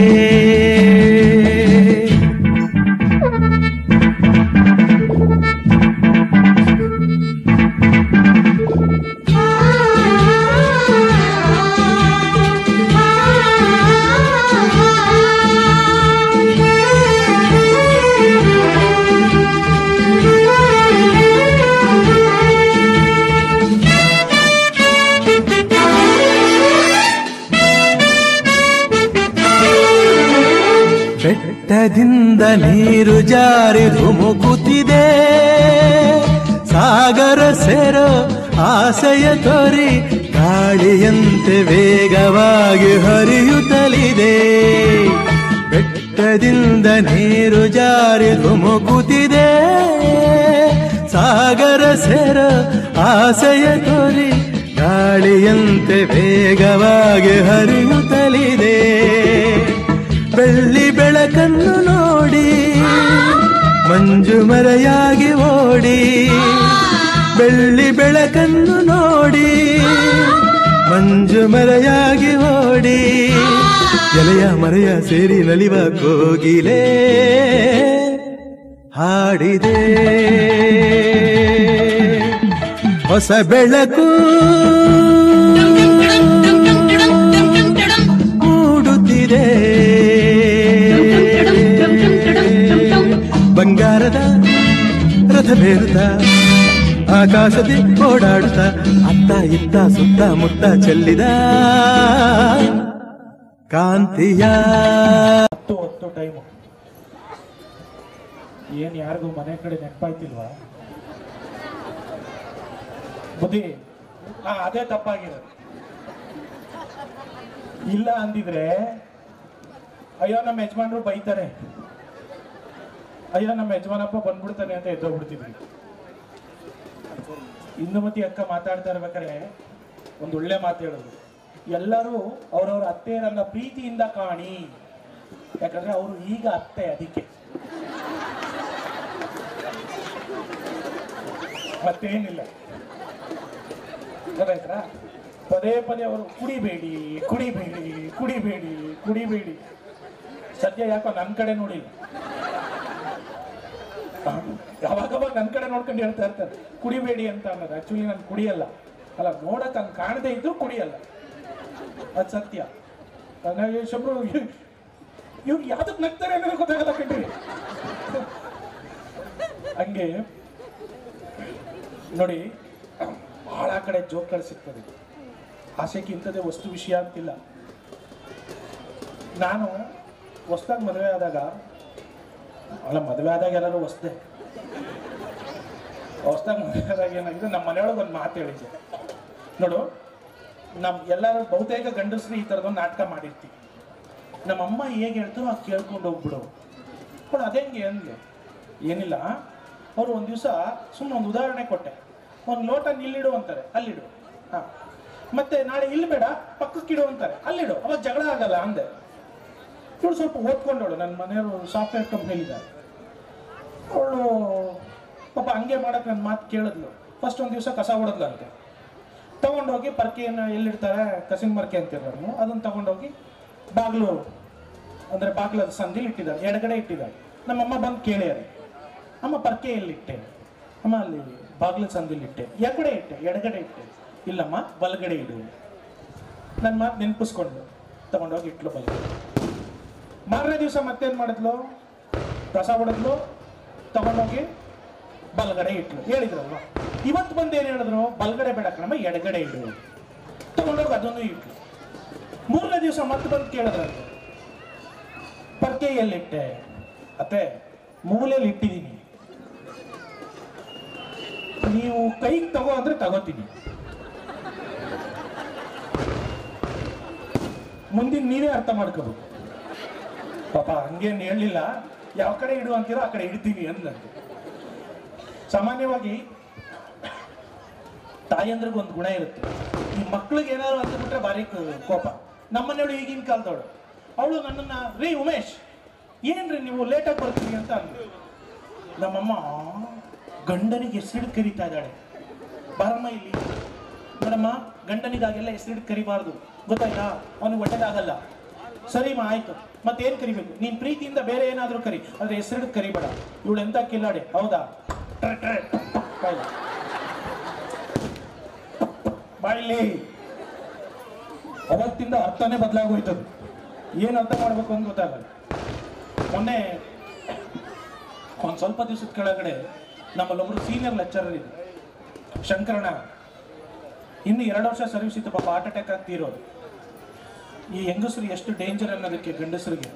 ಬೆಟ್ಟದಿಂದ ನೀರು ಜಾರಿ ಧುಮುಕುತ್ತಿದೆ ಸಾಗರ ಸೇರೋ ಆಸೆಯ ತೋರಿ ಗಾಳಿಯಂತೆ ವೇಗವಾಗಿ ಹರಿಯುತ್ತಲಿದೆ ಬೆಟ್ಟದಿಂದ ನೀರು ಜಾರಿ ಧುಮುಕುತ್ತಿದೆ ಸಾಗರ ಸೇರೋ ಆಸೆಯ ತೋರಿ ಗಾಳಿಯಂತೆ ವೇಗವಾಗಿ ಹರಿಯುತ್ತಲಿದೆ ಬೆಳ್ಳಿ ಬೆಳಕನ್ನು ನೋಡಿ ಮಂಜು ಮರೆಯಾಗಿ ಓಡಿ ಬೆಳ್ಳಿ ಬೆಳಕನ್ನು ನೋಡಿ ಮಂಜು ಮರೆಯಾಗಿ ಓಡಿ ಎಲೆಯ ಮರೆಯ ಸೇರಿ ನಲಿವ ಕೋಗಿಲೆ ಹಾಡಿದೆ ಹೊಸ ಬೆಳಕು ಮೂಡುತ್ತಿದೆ ಬಂಗಾರದ ರಥ ಬೇರುತ್ತ ಆಕಾಶದಿ ಓಡಾಡುತ್ತ ಅತ್ತ ಇತ್ತ ಸುತ್ತ ಮುತ್ತ ಚೆಲ್ಲಿದ ಕಾಂತಿಯ ಹತ್ತು ಹೊತ್ತು ಟೈಮು ಏನ್ ಯಾರಿಗೂ ಮನೆ ಕಡೆ ನೆನಪಾಯ್ತಿಲ್ವಾ ಬುದ್ಧಿ ಹಾ ಅದೇ ತಪ್ಪಾಗಿರೋದು ಇಲ್ಲ ಅಂದಿದ್ರೆ ಅಯ್ಯೋ ನಮ್ಮ ಯಜಮಾನ್ರು ಬೈತಾರೆ ಅಯ್ಯೋ ನಮ್ಮ ಯಜಮಾನಪ್ಪ ಬಂದ್ಬಿಡ್ತಾನೆ ಅಂತ ಎದ್ದೋಗ್ಬಿಡ್ತಿದ್ವಿ ಇಂದುಮತಿ ಅಕ್ಕ ಮಾತಾಡ್ತಾ ಇರ್ಬೇಕಾದ್ರೆ ಒಂದು ಒಳ್ಳೆ ಮಾತು ಹೇಳೋದು ಎಲ್ಲರೂ ಅವ್ರವ್ರ ಅತ್ತೆಯರನ್ನ ಪ್ರೀತಿಯಿಂದ ಕಾಣಿ ಯಾಕಂದ್ರೆ ಅವರು ಈಗ ಅತ್ತೆ ಅದಕ್ಕೆ ಮತ್ತೇನಿಲ್ಲ ಗೊತ್ತಾಯ್ತಾ ಪದೇ ಪದೇ ಅವರು ಕುಡಿಬೇಡಿ ಕುಡಿಬೇಡಿ ಕುಡಿಬೇಡಿ ಕುಡಿಬೇಡಿ ಸದ್ಯ ಯಾಕೋ ನನ್ನ ಕಡೆ ನೋಡಿಲ್ಲ ಯಾವಾಗವಾಗ ನನ್ನ ಕಡೆ ನೋಡ್ಕೊಂಡು ಹೇಳ್ತಾ ಇರ್ತಾರೆ ಕುಡಿಬೇಡಿ ಅಂತ ಅನ್ನೋದು ಆಕ್ಚುಲಿ ನಾನು ಕುಡಿಯಲ್ಲ ಅಲ್ಲ ನೋಡಕ್ ಹಂಗೆ ಕಾಣದೇ ಇದ್ರು ಕುಡಿಯಲ್ಲ ಅದು ಸತ್ಯ ನನಗೆ ಶಬ್ರು ಇವ್ರು ಯಾವ್ದಕ್ ನಗ್ತಾರೆ ಅನ್ನೋದು ಗೊತ್ತಾಗಲ್ಲ ಕಣ್ರಿ ಹಂಗೆ ನೋಡಿ ಬಹಳ ಕಡೆ ಜೋಕ್ಗಳು ಸಿಗ್ತದೆ ಆಸೆಗೆ ಇಂಥದ್ದೇ ವಸ್ತು ವಿಷಯ ಅಂತಿಲ್ಲ ನಾನು ಹೊಸ್ದಾಗಿ ಮದುವೆ ಆದಾಗ ಅಲ್ಲ ಮದುವೆ ಆದಾಗ ಎಲ್ಲರೂ ಹೊಸ್ದೆ ಹೊಸ್ದಾಗಿ ಮದುವೆ ಆದಾಗ ಏನಾಗಿದೆ ನಮ್ಮ ಮನೆಯೊಳಗೆ ಒಂದು ಮಾತು ಹೇಳಿದ್ದೆ ನೋಡು ನಮ್ ಎಲ್ಲರೂ ಬಹುತೇಕ ಗಂಡಸರು ಈ ಥರದೊಂದು ನಾಟಕ ಮಾಡಿರ್ತೀವಿ ನಮ್ಮಮ್ಮ ಹೇಗೆ ಹೇಳ್ತಾರೋ ಅದು ಕೇಳ್ಕೊಂಡು ಹೋಗ್ಬಿಡು ಕೂಡ ಅದೇಂಗೆ ಅಂದ್ಲು ಏನಿಲ್ಲ ಅವರು ಒಂದು ದಿವಸ ಸುಮ್ಮನೆ ಒಂದು ಉದಾಹರಣೆ ಕೊಟ್ಟೆ ಒಂದು ಲೋಟ ಇಲ್ಲಿಡು ಅಂತಾರೆ ಅಲ್ಲಿಡು ಹಾ ಮತ್ತೆ ನಾಳೆ ಇಲ್ಲಿ ಬೇಡ ಪಕ್ಕಕ್ಕಿಡು ಅಂತಾರೆ ಅಲ್ಲಿಡು ಅವಾಗ ಜಗಳ ಆಗಲ್ಲ ಅಂದೆ ಇವಳು ಸ್ವಲ್ಪ ಓದ್ಕೊಂಡವಳು ನನ್ನ ಮನೆಯವರು ಸಾಫ್ಟ್ವೇರ್ ಕಂಪ್ನಿಲಿದ್ದಾರೆ ಅವಳು ಪಾಪ ಹಂಗೆ ಮಾಡಕ್ಕೆ ನನ್ನ ಮಾತು ಕೇಳಿದ್ಲು ಫಸ್ಟ್ ಒಂದು ದಿವಸ ಕಸ ಹೊಡೆದ್ಲಂತೆ ತಗೊಂಡೋಗಿ ಪರ್ಕೆಯನ್ನು ಎಲ್ಲಿಡ್ತಾರೆ ಕಸಿನ ಮರ್ಕೆ ಅಂತಿರೋನು ಅದನ್ನು ತಗೊಂಡೋಗಿ ಬಾಗಿಲು ಅಂದರೆ ಬಾಗಿಲದ ಸಂದಿಲಿ ಇಟ್ಟಿದ್ದಾರೆ ಎಡಗಡೆ ಇಟ್ಟಿದ್ದಾರೆ ನಮ್ಮಮ್ಮ ಬಂದು ಕೇಳ್ಯಾರೆ ಅಮ್ಮ ಪರ್ಕೆ ಎಲ್ಲಿಟ್ಟೆ ಅಮ್ಮ ಅಲ್ಲಿ ಬಾಗಿಲು ಸಂದಿಲಿ ಇಟ್ಟೆ ಎಡಗಡೆ ಇಟ್ಟೆ ಎಡಗಡೆ ಇಟ್ಟೆ ಇಲ್ಲಮ್ಮ ಬಲಗಡೆ ಇಡು ನನ್ನ ಮಾತು ನೆನಪಿಸ್ಕೊಂಡು ತಗೊಂಡೋಗಿ ಇಟ್ಲು ಬಲಗಡೆ ಮಾರನೇ ದಿವಸ ಮತ್ತೇನು ಮಾಡಿದ್ಲು ಕಸ ಹೊಡೆದ್ಲು ತಗೊಂಡೋಗಿ ಬಲಗಡೆ ಇಟ್ಲು ಹೇಳಿದ್ರಲ್ವ ಇವತ್ತು ಬಂದು ಏನು ಹೇಳಿದ್ರು ಬಲಗಡೆ ಬೇಡ ಕಣಮ್ಮ ಎಡಗಡೆ ಇಡು ತಗೊಂಡೋಗಿ ಅದನ್ನು ಇಟ್ಲು ಮೂರನೇ ದಿವಸ ಮತ್ತೆ ಬಂದು ಕೇಳಿದ್ರಂತೆ ಪರ್ಕೆ ಎಲ್ಲಿಟ್ಟೆ ಅತ್ತೆ ಮೂಲೆಯಲ್ಲಿ ಇಟ್ಟಿದ್ದೀನಿ ನೀವು ಕೈಗೆ ತಗೋ ಅಂದ್ರೆ ತಗೋತೀನಿ ಮುಂದಿನ ನೀವೇ ಅರ್ಥ ಮಾಡ್ಕೋಬೇಕು ಪಾಪ ಹಂಗೇನು ಹೇಳಲಿಲ್ಲ ಯಾವ ಕಡೆ ಇಡು ಅಂತೀರೋ ಆ ಕಡೆ ಇಡ್ತೀನಿ ಅಂದಂತೆ ಸಾಮಾನ್ಯವಾಗಿ ತಾಯಂದ್ರಿಗೆ ಒಂದು ಗುಣ ಇರುತ್ತೆ ಈ ಮಕ್ಳಿಗೆ ಏನಾದ್ರು ಅಂದ್ಬಿಟ್ರೆ ಭಾರಿ ಕ- ಕೋಪ ನಮ್ಮನೆಯವಳು ಈಗಿನ ಕಾಲದವಳು ಅವಳು ನನ್ನನ್ನ ರೀ ಉಮೇಶ್ ಏನ್ರಿ ನೀವು ಲೇಟಾಗಿ ಬರ್ತೀರಿ ಅಂತ ಅಂದ್ರು ನಮ್ಮಮ್ಮ ಗಂಡನಿಗೆ ಹೆಸರಿಡ್ ಕರೀತಾ ಇದ್ದಾಳೆ ಬಾರಮ್ಮ ಇಲ್ಲಿ ನೋಡಮ್ಮ ಗಂಡನಿಗಾಗೆಲ್ಲ ಹೆಸರಿಡ್ ಕರಿಬಾರ್ದು ಗೊತ್ತಾಯ್ತಾ ಅವನಿಗೆ ಒಳ್ಳೇದಾಗಲ್ಲ ಸರಿಮ್ಮ ಆಯ್ತು ಮತ್ತೇನ್ ಕರಿಬೇಕು ನೀನ್ ಪ್ರೀತಿಯಿಂದ ಬೇರೆ ಏನಾದ್ರೂ ಕರಿ ಆದ್ರೆ ಹೆಸರಿಡ್ ಕರಿಬೇಡ ಇವಳು ಎಂತ ಕಿಲ್ಲಾಡೆ ಹೌದಾ ಟ್ರೆ, ಟ್ರೆ, ಬಾಯ್ಲಿ. ಬಾಯ್ಲಿ ಅವತ್ತಿಂದ ಅರ್ಥನೇ ಬದಲಾಗೋಯ್ತದು ಏನು ಅರ್ಥ ಮಾಡ್ಬೇಕು ಅಂತ ಗೊತ್ತಾಗಲ್ಲ ಮೊನ್ನೆ ಒಂದು ಸ್ವಲ್ಪ ದಿವಸದ ಕೆಳಗಡೆ ನಮ್ಮಲ್ಲೊಬ್ರು ಸೀನಿಯರ್ ಲೆಕ್ಚರರ್ ಇದ್ರು ಶಂಕರಣ ಇನ್ನು ಎರಡು ವರ್ಷ ಸರ್ವಿಸ್ ಇತ್ತು ಪಾಪ ಹಾರ್ಟ್ ಅಟ್ಯಾಕ್ ಆಗ್ತಿರೋದು ಈ ಹೆಂಗಸರು ಎಷ್ಟು ಡೇಂಜರ್ ಅನ್ನೋದಕ್ಕೆ ಗಂಡಸರಿಗೆ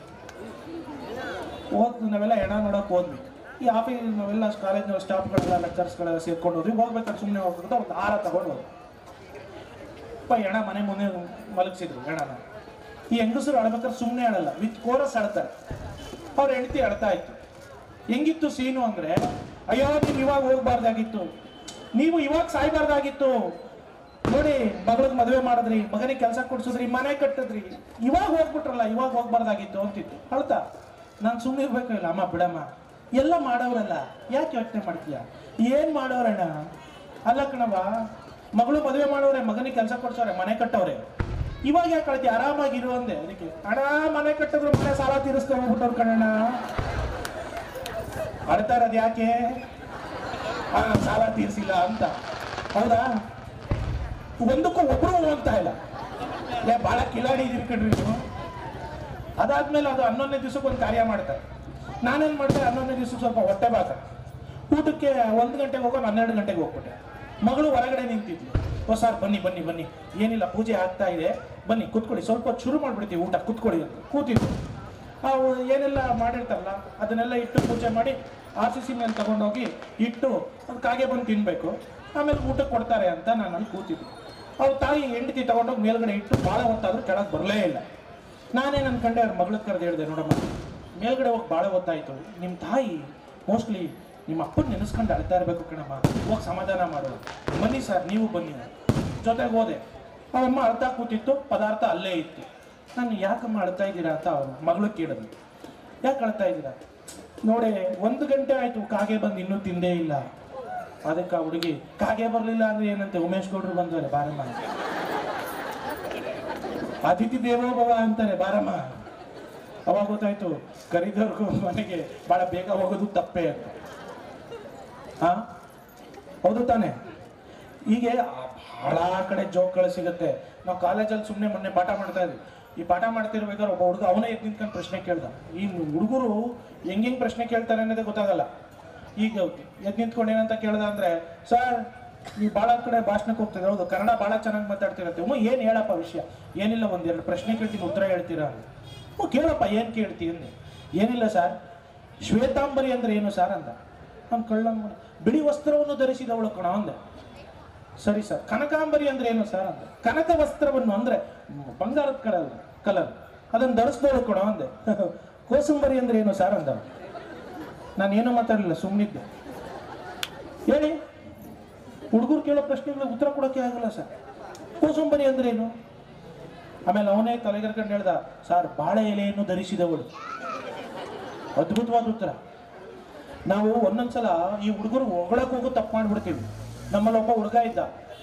ಹೋದ್ ನಾವೆಲ್ಲ ಹೆಣ ನೋಡಕ್ ಹೋದ್ವಿ ಈ ಆಫೀಸ್ ನಾವೆಲ್ಲ ಕಾಲೇಜ್ನ ಸ್ಟಾಫ್ಗಳೆಲ್ಲ ಲೆಕ್ಚರ್ಸ್ಗಳೆಲ್ಲ ಸೇರ್ಕೊಂಡು ಹೋದ್ವಿ ಹೋಗ್ಬೇಕಾದ್ರೆ ಸುಮ್ಮನೆ ಹೋಗ್ಬೇಕು ಒಂದು ಹಾರ ತಗೊಂಡು ಹೋದ್ವಿ ಅಪ್ಪ ಹೆಣ ಮನೆ ಮುಂದೆ ಮಲಗಿಸಿದ್ರು ಹೆಣನ ಈ ಹೆಂಗಸರು ಅಳ್ಬೇಕಾದ್ರೆ ಸುಮ್ಮನೆ ಅಳಲ್ಲ ವಿತ್ ಕೋರಸ್ ಅಳ್ತಾರೆ ಅವ್ರ ಹೆಂಡತಿ ಅಳ್ತಾ ಇತ್ತು ಹೆಂಗಿತ್ತು ಸೀನು ಅಂದ್ರೆ ಅಯ್ಯೋ ನೀವು ಇವಾಗ ಹೋಗ್ಬಾರ್ದಾಗಿತ್ತು ನೀವು ಇವಾಗ ಸಾಯ್ಬಾರ್ದಾಗಿತ್ತು ನೋಡಿ ಮಗಳಿಗೆ ಮದುವೆ ಮಾಡಿದ್ರಿ ಮಗನಿಗೆ ಕೆಲಸ ಕೊಡ್ಸಿದ್ರಿ ಮನೆ ಕಟ್ಟಿದ್ರಿ ಇವಾಗ ಹೋಗ್ಬಿಟ್ರಲ್ಲ ಇವಾಗ ಹೋಗ್ಬಾರ್ದಾಗಿತ್ತು ಅಂತಿತ್ತು ಅಳ್ತಾ ನಾನು ಸುಮ್ಮನೆ ಇರ್ಬೇಕಿಲ್ಲ ಅಮ್ಮ ಬಿಡಮ್ಮ ಎಲ್ಲ ಮಾಡೋರಲ್ಲ ಯಾಕೆ ಯೋಚನೆ ಮಾಡ್ತೀಯ ಏನ್ ಮಾಡೋರಣ್ಣ ಅಲ್ಲ ಕಣವ ಮಗಳು ಮದುವೆ ಮಾಡೋರೆ ಮಗನಿಗೆ ಕೆಲಸ ಕೊಡ್ಸೋರೆ ಮನೆ ಕಟ್ಟವ್ರೆ ಇವಾಗ ಯಾಕೆ ಕಳ್ತಿ ಆರಾಮಾಗಿರು ಅಂದೆ ಅದಕ್ಕೆ ಅಣ್ಣ ಮನೆ ಕಟ್ಟಿದ್ರು ಮನೆ ಸಾಲ ತೀರಿಸ್ಕೊಂಡು ಹೋಗ್ಬಿಟ್ಟವ್ರು ಕಣಣ್ಣ ಅಳ್ತಾ ಇರೋದು ಯಾಕೆ ಆ, ಸಾಲ ತೀರಿಸಿಲ್ಲ ಅಂತ ಹೌದಾ ಒಂದಕ್ಕೂ ಒಬ್ರು ಅಂತ ಇಲ್ಲ ಏ ಭಾಳ ಕಿಲಾಡಿ ಇದೀರಿ ಕಣ್ರಿ ನೀವು ಅದಾದ್ಮೇಲೆ ಅದು ಹನ್ನೊಂದನೇ ದಿವಸಕ್ಕೆ ಒಂದು ಕಾರ್ಯ ಮಾಡ್ತಾರೆ ನಾನೇನ್ ಮಾಡ್ತಾರೆ ಹನ್ನೊಂದನೇ ದಿವಸಕ್ಕೆ ಸ್ವಲ್ಪ ಹೊಟ್ಟೆ ಬಾತ ಊಟಕ್ಕೆ ಒಂದು ಗಂಟೆಗೆ ಹೋಗೋ ಹನ್ನೆರಡು ಗಂಟೆಗೆ ಹೋಗ್ಬಿಟ್ಟೆ ಮಗಳು ಹೊರಗಡೆ ನಿಂತಿದ್ಲು ಓ ಸರ್ ಬನ್ನಿ ಬನ್ನಿ ಬನ್ನಿ ಏನಿಲ್ಲ ಪೂಜೆ ಆಗ್ತಾ ಇದೆ ಬನ್ನಿ ಕೂತ್ಕೊಳ್ಳಿ ಸ್ವಲ್ಪ ಹೊತ್ತು ಶುರು ಮಾಡ್ಬಿಡ್ತೀವಿ ಊಟ ಕೂತ್ಕೊಳ್ಳಿ ಅಂತ ಕೂತಿದ್ವು ಅವು ಏನೆಲ್ಲ ಮಾಡಿರ್ತಾರಲ್ಲ ಅದನ್ನೆಲ್ಲ ಇಟ್ಟು ಪೂಜೆ ಮಾಡಿ ಆರ್ ಸಿ ಸಿ ಮೇಲೆ ತಗೊಂಡೋಗಿ ಇಟ್ಟು ಅದು ಕಾಗೆ ಬಂದು ತಿನ್ಬೇಕು ಆಮೇಲೆ ಊಟ ಕೊಡ್ತಾರೆ ಅಂತ ನಾನು ಅಲ್ಲಿ ಕೂತಿದ್ದೆ ಅವ್ರ ತಾಯಿ ಹೆಂಡತಿ ತಗೊಂಡೋಗಿ ಮೇಲ್ಗಡೆ ಇಟ್ಟು ಭಾಳ ಹೊತ್ತಾದ್ರೂ ಕೆಳಗೆ ಬರಲೇ ಇಲ್ಲ ನಾನೇನು ಅನ್ಕೊಂಡೆ ಅವ್ರ ಮಗಳ ಕರೆದು ಹೇಳಿದೆ ನೋಡಮ್ಮ ಮೇಲ್ಗಡೆ ಹೋಗಿ ಭಾಳ ಹೊತ್ತಾಯ್ತು ನಿಮ್ಮ ತಾಯಿ ಮೋಸ್ಟ್ಲಿ ನಿಮ್ಮ ಅಪ್ಪನ ನೆನೆಸ್ಕೊಂಡು ಅಳ್ತಾ ಇರಬೇಕು ಕಣಮ್ಮ ಹೋಗಿ ಸಮಾಧಾನ ಮಾಡು ಬನ್ನಿ ಸರ್ ನೀವು ಬನ್ನಿ ಜೊತೆಗೆ ಹೋದೆ ಅವಮ್ಮ ಅಳ್ತಾ ಕೂತಿತ್ತು ಪದಾರ್ಥ ಅಲ್ಲೇ ಇತ್ತು ನಾನು ಯಾಕಮ್ಮ ಅಳ್ತಾ ಇದ್ದೀರಾ ಅಂತ ಅವ್ರ ಮಗಳು ಕೇಳಿದ್ಲು ಯಾಕೆ ಅಳ್ತಾ ಇದ್ದೀರಾ ನೋಡಿ ಒಂದು ಗಂಟೆ ಆಯ್ತು ಕಾಗೆ ಬಂದು ಇನ್ನೂ ತಿಂದೇ ಇಲ್ಲ ಅದಕ್ಕೆ ಆ ಹುಡುಗಿ ಕಾಗೆ ಬರಲಿಲ್ಲ ಅಂದ್ರೆ ಏನಂತೆ ಉಮೇಶ್ ಗೌಡ್ರು ಬಂದವ್ರೆ ಬಾರಮ್ಮ ಅತಿಥಿ ದೇವೋಭವ ಅಂತಾರೆ ಬಾರಮ್ಮ ಅವಾಗ ಗೊತ್ತಾಯ್ತು ಕರಿದವ್ರಿಗೂ ಮನೆಗೆ ಬಹಳ ಬೇಗ ಹೋಗೋದು ತಪ್ಪೇ ಅಂತ ಹಾ ಹೌದು ತಾನೆ ಹೀಗೆ ಬಹಳ ಕಡೆ ಜೋಕ್ಗಳು ಸಿಗುತ್ತೆ ನಾವು ಕಾಲೇಜಲ್ಲಿ ಸುಮ್ಮನೆ ಮೊನ್ನೆ ಪಾಠ ಮಾಡ್ತಾ ಇದ್ವಿ ಈ ಪಾಠ ಮಾಡ್ತಿರ್ಬೇಕಾದ್ರೆ ಒಬ್ಬ ಹುಡುಗ ಅವನೇ ಎದ್ದು ನಿಂತ್ಕೊಂಡು ಪ್ರಶ್ನೆ ಕೇಳ್ದ ಈ ಹುಡುಗರು ಹೆಂಗ್ ಹೆಂಗ್ ಪ್ರಶ್ನೆ ಕೇಳ್ತಾರೆ ಅನ್ನೋದೇ ಗೊತ್ತಾಗಲ್ಲ ಈಗ ಎದ್ದು ನಿಂತ್ಕೊಂಡು ಏನಂತ ಕೇಳ್ದ ಅಂದ್ರೆ ಸರ್ ನೀವು ಭಾಳ ಕಡೆ ಭಾಷಣಕ್ಕೆ ಹೋಗ್ತಿದ್ರೆ ಹೌದು ಕನ್ನಡ ಭಾಳ ಚೆನ್ನಾಗಿ ಮಾತಾಡ್ತಿರತ್ತೆ ಹ್ಞೂ ಏನು ಹೇಳಪ್ಪ ವಿಷಯ ಏನಿಲ್ಲ ಒಂದೆರಡು ಪ್ರಶ್ನೆ ಕೇಳ್ತೀನಿ ಉತ್ತರ ಹೇಳ್ತೀರಾ ಹ್ಞೂ ಕೇಳಪ್ಪ ಏನು ಕೇಳ್ತಿ ಅಂದೆ ಏನಿಲ್ಲ ಸರ್ ಶ್ವೇತಾಂಬರಿ ಅಂದ್ರೆ ಏನು ಸರ್ ಅಂದ ನಾನು ಕಳ್ಳಂಗ ಬಿಳಿ ವಸ್ತ್ರವನ್ನು ಧರಿಸಿದವಳು ಕಣ ಅಂದೆ ಸರಿ ಸರ್ ಕನಕಾಂಬರಿ ಅಂದ್ರೆ ಏನು ಸರ್ ಅಂದೆ ಕನಕ ವಸ್ತ್ರವನ್ನು ಅಂದ್ರೆ ಬಂಗಾರದ ಕಲರ್ ಕಲರ್ ಅದನ್ನು ಧರಿಸಿದವಳು ಕಣ ಅಂದೆ ಕೋಸಂಬರಿ ಅಂದ್ರೆ ಏನು ಸರ್ ಅಂದ ನಾನು ಏನೂ ಮಾತಾಡಲಿಲ್ಲ ಸುಮ್ಮನಿದ್ದೆ ಹೇಳಿ ಹುಡುಗರು ಕೇಳೋ ಪ್ರಶ್ನೆಗಳಿಗೆ ಉತ್ತರ ಕೊಡೋಕೆ ಆಗಲ್ಲ ಸರ್ ಕೋಸಂಬರಿ ಅಂದ್ರೆ ಏನು ಆಮೇಲೆ ಅವನೇ ತಲೆಗೆರ್ಕೊಂಡು ಹೇಳ್ದ ಸರ್ ಬಾಳೆ ಎಲೆಯನ್ನು ಧರಿಸಿದವಳು ಅದ್ಭುತವಾದ ಉತ್ತರ ನಾವು ಒಂದೊಂದ್ಸಲ ಈ ಹುಡುಗರು ಹೊಗಳಕ್ಕೆ ಹೋಗೋ ತಪ್ಪು ಮಾಡ್ಬಿಡ್ತೀವಿ ನಮ್ಮಲ್ಲೊಬ್ಬ ಹುಡುಗ ಇದ್ದ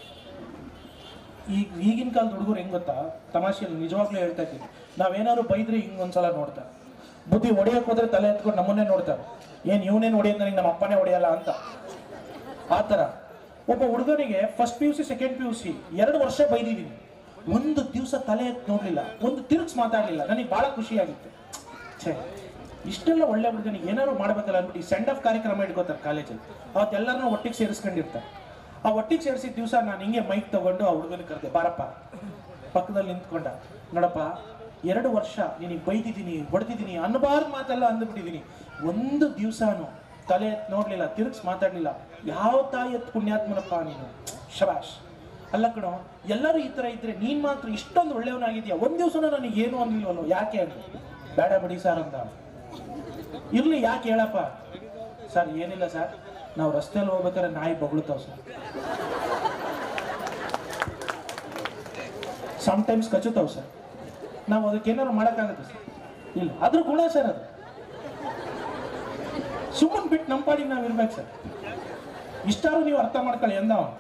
ಈಗ ಈಗಿನ ಕಾಲದ ಹುಡುಗರು ಹೆಂಗ್ ಗೊತ್ತಾ ತಮಾಷೆಯಲ್ಲಿ ನಿಜವಾಗ್ಲೂ ಹೇಳ್ತಾ ಇದ್ದೀನಿ ನಾವೇನಾದ್ರು ಬೈದ್ರೆ ಹಿಂಗ್ ಒಂದ್ಸಲ ನೋಡ್ತಾರೆ ಬುದ್ಧಿ ಹೊಡೆಯಕ್ಕೆ ಹೋದ್ರೆ ತಲೆ ಎತ್ಕೊಂಡು ನಮ್ಮನ್ನೇ ನೋಡ್ತಾರೆ ಏನ್ ಇವನೇನು ಹೊಡೆಯೋದು ನನಗೆ ನಮ್ಮ ಅಪ್ಪನೇ ಹೊಡೆಯಲ್ಲ ಅಂತ ಆ ಥರ ಒಬ್ಬ ಹುಡುಗನಿಗೆ first P U C second P U C ಎರಡು ವರ್ಷ ಬೈದಿದ್ದೀನಿ ಒಂದು ದಿವಸ ತಲೆ ಎತ್ತಿ ನೋಡ್ಲಿಲ್ಲ ಒಂದು ತಿರುಗ್ಸ್ ಮಾತಾಡಲಿಲ್ಲ ನನಗೆ ಭಾಳ ಖುಷಿಯಾಗಿತ್ತು ಛೇ ಇಷ್ಟೆಲ್ಲ ಒಳ್ಳೆ ಹುಡುಗನಿಗೆ ಏನಾದ್ರು ಮಾಡ್ಬೇಕಲ್ಲ ಅಂದ್ಬಿಟ್ಟು ಈ ಸೆಂಡ್ ಆಫ್ ಕಾರ್ಯಕ್ರಮ ಇಟ್ಕೋತಾರೆ ಕಾಲೇಜಲ್ಲಿ ಅವತ್ತೆಲ್ಲರನ್ನೂ ಒಟ್ಟಿಗೆ ಸೇರಿಸ್ಕೊಂಡಿರ್ತಾರೆ ಆ ಒಟ್ಟಿಗೆ ಸೇರಿಸಿದ ದಿವಸ ನಾನು ಹಿಂಗೆ ಮೈಕ್ ತಗೊಂಡು ಆ ಹುಡುಗನಿಗೆ ಕರೆದೆ ಬಾರಪ್ಪ ಪಕ್ಕದಲ್ಲಿ ನಿಂತ್ಕೊಂಡ ನೋಡಪ್ಪ ಎರಡು ವರ್ಷ ನಿನಗೆ ಬೈದಿದ್ದೀನಿ ಹೊಡೆದಿದ್ದೀನಿ ಅನ್ನಬಾರ್ದು ಮಾತೆಲ್ಲ ಅಂದ್ಬಿಟ್ಟಿದ್ದೀನಿ ಒಂದು ದಿವಸನೂ ತಲೆ ಎತ್ತ್ ನೋಡ್ಲಿಲ್ಲ ತಿರುಗಿಸ್ ಮಾತಾಡ್ಲಿಲ್ಲ ಯಾವ ತಾಯಿ ಎತ್ತು ಪುಣ್ಯಾತ್ಮನಪ್ಪ ನೀನು ಶಬಾಷ್ ಅಲ್ಲ ಕಣೋ ಎಲ್ಲರೂ ಈ ಥರ ಇದ್ರೆ ನೀನ್ ಮಾತ್ರ ಇಷ್ಟೊಂದು ಒಳ್ಳೆಯವನಾಗಿದ್ಯಾ ಒಂದ್ ದಿವಸನೂ ನನಗೆ ಏನು ಅನ್ಲಿಲ್ವಲ್ಲ ಯಾಕೆ ಅಂದ್ರೆ ಬೇಡ ಬಿಡಿ ಸರ್ ಅಂತ ಇರ್ಲಿ ಯಾಕೆ ಹೇಳಪ್ಪ ಸರ್ ಏನಿಲ್ಲ ಸರ್ ನಾವು ರಸ್ತೆಯಲ್ಲಿ ಹೋಗ್ಬೇಕಾದ್ರೆ ನಾಯಿ ಬೊಗಳುತ್ತಾವ ಸರ್ ಟೈಮ್ಸ್ ಕಚ್ಚುತ್ತಾವ ಸರ್ ನಾವು ಅದಕ್ಕೆ ಏನಾದ್ರು ಮಾಡೋಕ್ಕಾಗುತ್ತೆ ಸರ್ ಇಲ್ಲ ಅದ್ರ ಗುಣ ಸರ್ ಅದು ಸುಮ್ಮನೆ ಬಿಟ್ಟು ನಮ್ಮ ಪಾಡಿಗೆ ನಾವು ಇರ್ಬೇಕು ಸರ್ ಇಷ್ಟಾರು ನೀವು ಅರ್ಥ ಮಾಡ್ಕೊಳ್ಳಿ ಅಂದ ಅವ್ನು.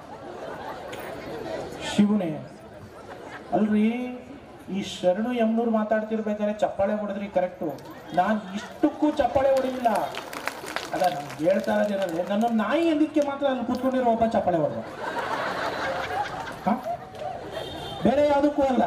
ಶಿವನೇ ಅಲ್ರಿ ಈ ಶರಣು ಯಮ್ನೂರು ಮಾತಾಡ್ತಿರ್ಬೇಕಾದ್ರೆ ಚಪ್ಪಾಳೆ ಹೊಡೆದ್ರಿ ಕರೆಕ್ಟು ನಾನು ಇಷ್ಟಕ್ಕೂ ಚಪ್ಪಾಳೆ ಹೊಡಿಲಿಲ್ಲ ಅಲ್ಲ ನಮ್ಗೆ ಹೇಳ್ತಾ ಇರೋದೇನಂದ್ರೆ ನನ್ನ ನಾಯಿ ಎಂದಿದ್ಕೆ ಮಾತ್ರ ಅಲ್ಲಿ ಕೂತ್ಕೊಂಡಿರೋ ಒಬ್ಬ ಚಪ್ಪಾಳೆ ಹೊಡೆದ ಹ? ಬೇರೆ ಯಾವುದಕ್ಕೂ ಅಲ್ಲ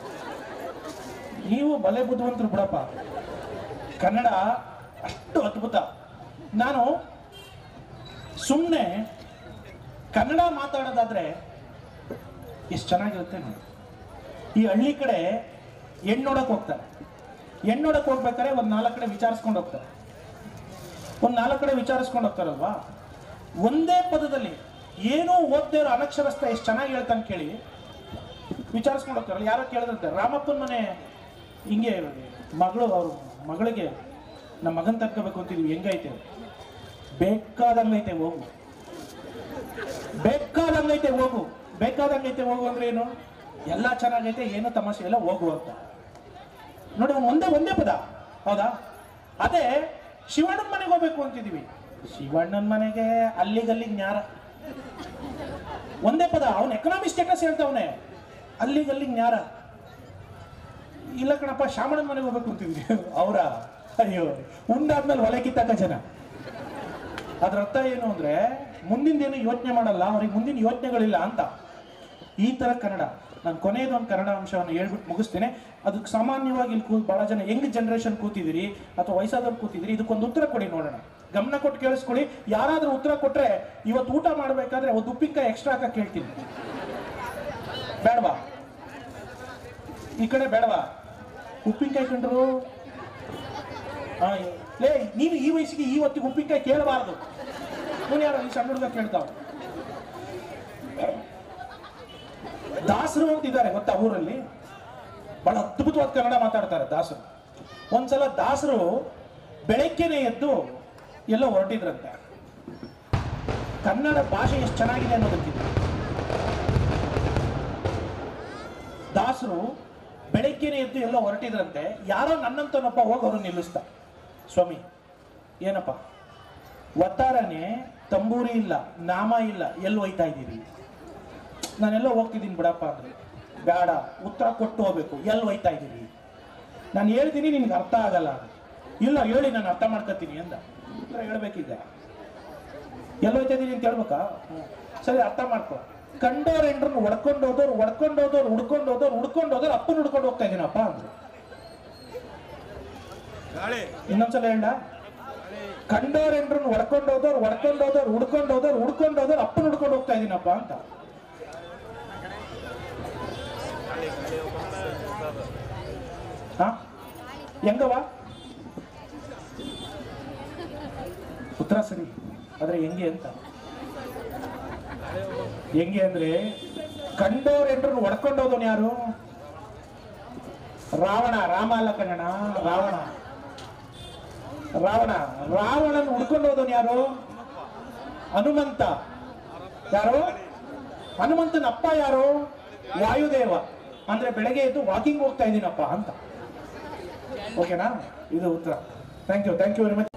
ನೀವು ಬಲೆ ಬುದ್ಧಿವಂತರು ಬಿಡಪ್ಪ ಕನ್ನಡ ಅಷ್ಟು ಅದ್ಭುತ ನಾನು ಸುಮ್ಮನೆ ಕನ್ನಡ ಮಾತಾಡೋದಾದ್ರೆ ಎಷ್ಟು ಚೆನ್ನಾಗಿರುತ್ತೆ ನೋಡಿ ಈ ಹಳ್ಳಿ ಕಡೆ ಹೆಣ್ಣು ನೋಡಕ್ ಹೋಗ್ತಾರೆ ಹೆಣ್ಣು ನೋಡಕ್ ಹೋಗ್ಬೇಕಾದ್ರೆ ಒಂದು ನಾಲ್ಕು ಕಡೆ ವಿಚಾರಿಸ್ಕೊಂಡು ಹೋಗ್ತಾರೆ ಒಂದು ನಾಲ್ಕು ಕಡೆ ವಿಚಾರಿಸ್ಕೊಂಡು ಹೋಗ್ತಾರಲ್ವಾ ಒಂದೇ ಪದದಲ್ಲಿ ಏನೂ ಓದ್ದೇ ಇರೋ ಅನಕ್ಷರಸ್ಥ ಎಷ್ಟು ಚೆನ್ನಾಗಿ ಹೇಳ್ತಾನೆ ಕೇಳಿ ವಿಚಾರಿಸ್ಕೊಂಡು ಹೋಗ್ತಾರಲ್ಲ ಯಾರೋ ಕೇಳಿದಂತೆ ರಾಮಪ್ಪನ ಮನೆ ಹಿಂಗೆ ಮಗಳು ಅವ್ರ ಮಗಳಿಗೆ ನಮ್ಮ ಮಗನ್ ತರ್ಕೋಬೇಕು ಅಂತಿದ್ವಿ ಹೆಂಗೈತೆ ಬೇಕಾದಂಗೈತೆ ಹೋಗು ಬೇಕಾದಂಗೈತೆ ಹೋಗು ಬೇಕಾದಂಗೈತೆ ಹೋಗು ಅಂದ್ರೆ ಏನು ಎಲ್ಲ ಚೆನ್ನಾಗೈತೆ ಏನು ತಮಾಷೆ ಇಲ್ಲ ಹೋಗು ಅಂತ ನೋಡಿ ಅವ್ನು ಒಂದೇ ಒಂದೇ ಪದ ಹೌದಾ ಅದೇ ಶಿವಣ್ಣನ ಮನೆಗೆ ಹೋಗ್ಬೇಕು ಅಂತಿದೀವಿ ಶಿವಣ್ಣನ ಮನೆಗೆ ಅಲ್ಲಿಗಲ್ಲಿಗೆ ನ್ಯಾರ ಒಂದೇ ಪದ ಅವನು ಎಕನಾಮಿಕ್ ಸ್ಟೇಟಸ್ ಹೇಳ್ತಾವನೆ ಅಲ್ಲಿಗಲ್ಲಿಗೆ ನ್ಯಾರ ಇಲ್ಲ ಕಣಪ್ಪ ಶಾಮಣ್ಣನ ಮನೆಗೆ ಹೋಗ್ಬೇಕು ಅಂತಿದ್ವಿ ಅವರ ಅಯ್ಯೋ ಉಂಡಾದ್ಮೇಲೆ ಹೊಲೆ ಕಿತ್ತಾಕ ಜನ ಅದ್ರ ಅರ್ಥ ಏನು ಅಂದ್ರೆ ಮುಂದಿಂದೇನು ಯೋಚನೆ ಮಾಡಲ್ಲ ಅವ್ರಿಗೆ ಮುಂದಿನ ಯೋಚನೆಗಳಿಲ್ಲ ಅಂತ ಈ ತರ ಕನ್ನಡ ನಾನು ಕೊನೆಯದೊಂದು ಕನ್ನಡ ಅಂಶವನ್ನು ಹೇಳ್ಬಿಟ್ಟು ಮುಗಿಸ್ತೇನೆ ಅದಕ್ಕೆ ಸಾಮಾನ್ಯವಾಗಿ ಇಲ್ಲಿ ಕೂ ಬಹಳ ಜನ ಯಂಗ್ ಜನರೇಷನ್ ಕೂತಿದ್ದೀರಿ ಅಥವಾ ವಯಸ್ಸಾದವ್ರು ಕೂತಿದ್ದೀರಿ ಇದಕ್ಕೊಂದು ಉತ್ತರ ಕೊಡಿ ನೋಡೋಣ ಗಮನ ಕೊಟ್ಟು ಕೇಳಿಸ್ಕೊಳ್ಳಿ ಯಾರಾದ್ರೂ ಉತ್ತರ ಕೊಟ್ರೆ ಇವತ್ತು ಊಟ ಮಾಡ್ಬೇಕಾದ್ರೆ ಒಂದು ಉಪ್ಪಿನಕಾಯಿ ಎಕ್ಸ್ಟ್ರಾ ಹಾಕಕ್ ಕೇಳ್ತೀನಿ ಬೇಡವಾ ಈ ಕಡೆ ಬೇಡವಾ ಉಪ್ಪಿನಕಾಯಿ ಕಂಡ್ರು ಆ, ಲೇ ನೀನು ಈ ವಯಸ್ಸಿಗೆ ಈ ಹೊತ್ತಿಗೆ ಉಪ್ಪಿನಕಾಯಿ ಕೇಳಬಾರ್ದು ನೀನು ಯಾರೋ ಈ ಸಣ್ಣ ಹುಡುಗ ಕೇಳ್ತಾವ ದಾಸರು ಅಂತಿದ್ದಾರೆ ಗೊತ್ತಾ ಊರಲ್ಲಿ ಬಹಳ ಅದ್ಭುತವಾದ ಕನ್ನಡ ಮಾತಾಡ್ತಾರೆ ದಾಸರು ಒಂದ್ಸಲ ದಾಸರು ಬೆಳಗ್ಗೆನೆ ಎದ್ದು ಎಲ್ಲೋ ಹೊರಟಿದ್ರಂತೆ ಕನ್ನಡ ಭಾಷೆ ಎಷ್ಟು ಚೆನ್ನಾಗಿದೆ ಅನ್ನೋದಕ್ಕಿಂತ ದಾಸರು ಬೆಳಗ್ಗೆನೆ ಎದ್ದು ಎಲ್ಲೋ ಹೊರಟಿದ್ರಂತೆ ಯಾರೋ ನನ್ನಂತನೊಬ್ಬ ಹೋಗಿ ಅವ್ರನ್ನ ನಿಲ್ಲಿಸ್ತಾ ಸ್ವಾಮಿ ಏನಪ್ಪ ಒತ್ತಾರನೆ ತಂಬೂರಿ ಇಲ್ಲ ನಾಮ ಇಲ್ಲ ಎಲ್ಲಿ ಹೋಯ್ತಾ ಇದ್ದೀರಿ ನಾನೆಲ್ಲ ಹೋಗ್ತಿದ್ದೀನಿ ಬಿಡಪ್ಪ ಅಂದ್ರೆ ಬೇಡ ಉತ್ತರ ಕೊಟ್ಟು ಹೋಗ್ಬೇಕು ಎಲ್ಲಿ ಹೋಯ್ತಾ ಇದ್ದೀರಿ ನಾನು ಹೇಳ್ತೀನಿ ನಿನ್ಗೆ ಅರ್ಥ ಆಗಲ್ಲ ಅಂತ. ಇಲ್ಲ ಹೇಳಿ ನಾನು ಅರ್ಥ ಮಾಡ್ಕೊತೀನಿ ಅಂದ ಉತ್ತರ ಹೇಳ್ಬೇಕಿದ್ದೆ ಎಲ್ಲಿ ಹೋಯ್ತಾ ಇದ್ದೀನಿ ಅಂತ ಹೇಳ್ಬೇಕಾ ಹ್ಮ್. ಸರಿ ಅರ್ಥ ಮಾಡ್ಕೊ ಕಂಡೋರ್ ಹೆಂಡ್ರನ್ನ ಹೊಡ್ಕೊಂಡು ಹೋದವ್ರು ಹೊಡ್ಕೊಂಡು ಹೋದವ್ರು ಹುಡ್ಕೊಂಡು ಹೋದವ್ರು ಹುಡ್ಕೊಂಡು ಹೋದವ್ರು ಅಪ್ಪನ ಹುಡ್ಕೊಂಡು ಹೋಗ್ತಾ ಇದ್ದೀನಪ್ಪ ಅಂದ್ರು ಇನ್ನೊಂದ್ಸಲ ಹೇಳ ಕಂಡೋರ್ ಹೆಂಡ್ರನ್ನ ಹೊಡ್ಕೊಂಡು ಹೋದವ್ರು ಹೊಡ್ಕೊಂಡು ಹೋದವ್ರು ಹುಡ್ಕೊಂಡು ಹೋದವ್ರು ಹುಡ್ಕೊಂಡು ಹೋದವ್ರು ಅಪ್ಪನ ಹುಡ್ಕೊಂಡು ಹೋಗ್ತಾ ಇದ್ದೀನಪ್ಪ ಅಂತ ಹಾ ಹೆಂಗವ ಉತ್ತರ ಸರಿ ಆದ್ರೆ ಹೆಂಗೆ ಅಂತ ಹೆಂಗೆ ಅಂದ್ರೆ ಕಂಡೋರ್ ಎಂಟ್ರನ್ನು ಹೊಡ್ಕೊಂಡು ಹೋದವನು ಯಾರು ರಾವಣ ರಾಮ ಅಲ್ಲ ಕನ್ನಡ ರಾವಣ ರಾವಣ ರಾವಣನ ಹುಡ್ಕೊಂಡು ಹೋದವನು ಯಾರು ಹನುಮಂತ ಯಾರು ಹನುಮಂತನ ಅಪ್ಪ ಯಾರು ವಾಯುದೇವ ಅಂದ್ರೆ ಬೆಳಗ್ಗೆ ಎದ್ದು ವಾಕಿಂಗ್ ಹೋಗ್ತಾ ಇದ್ದೀನಪ್ಪ ಅಂತ ಓಕೆನಾ ಇದು ಉತ್ತರ thank you thank you very much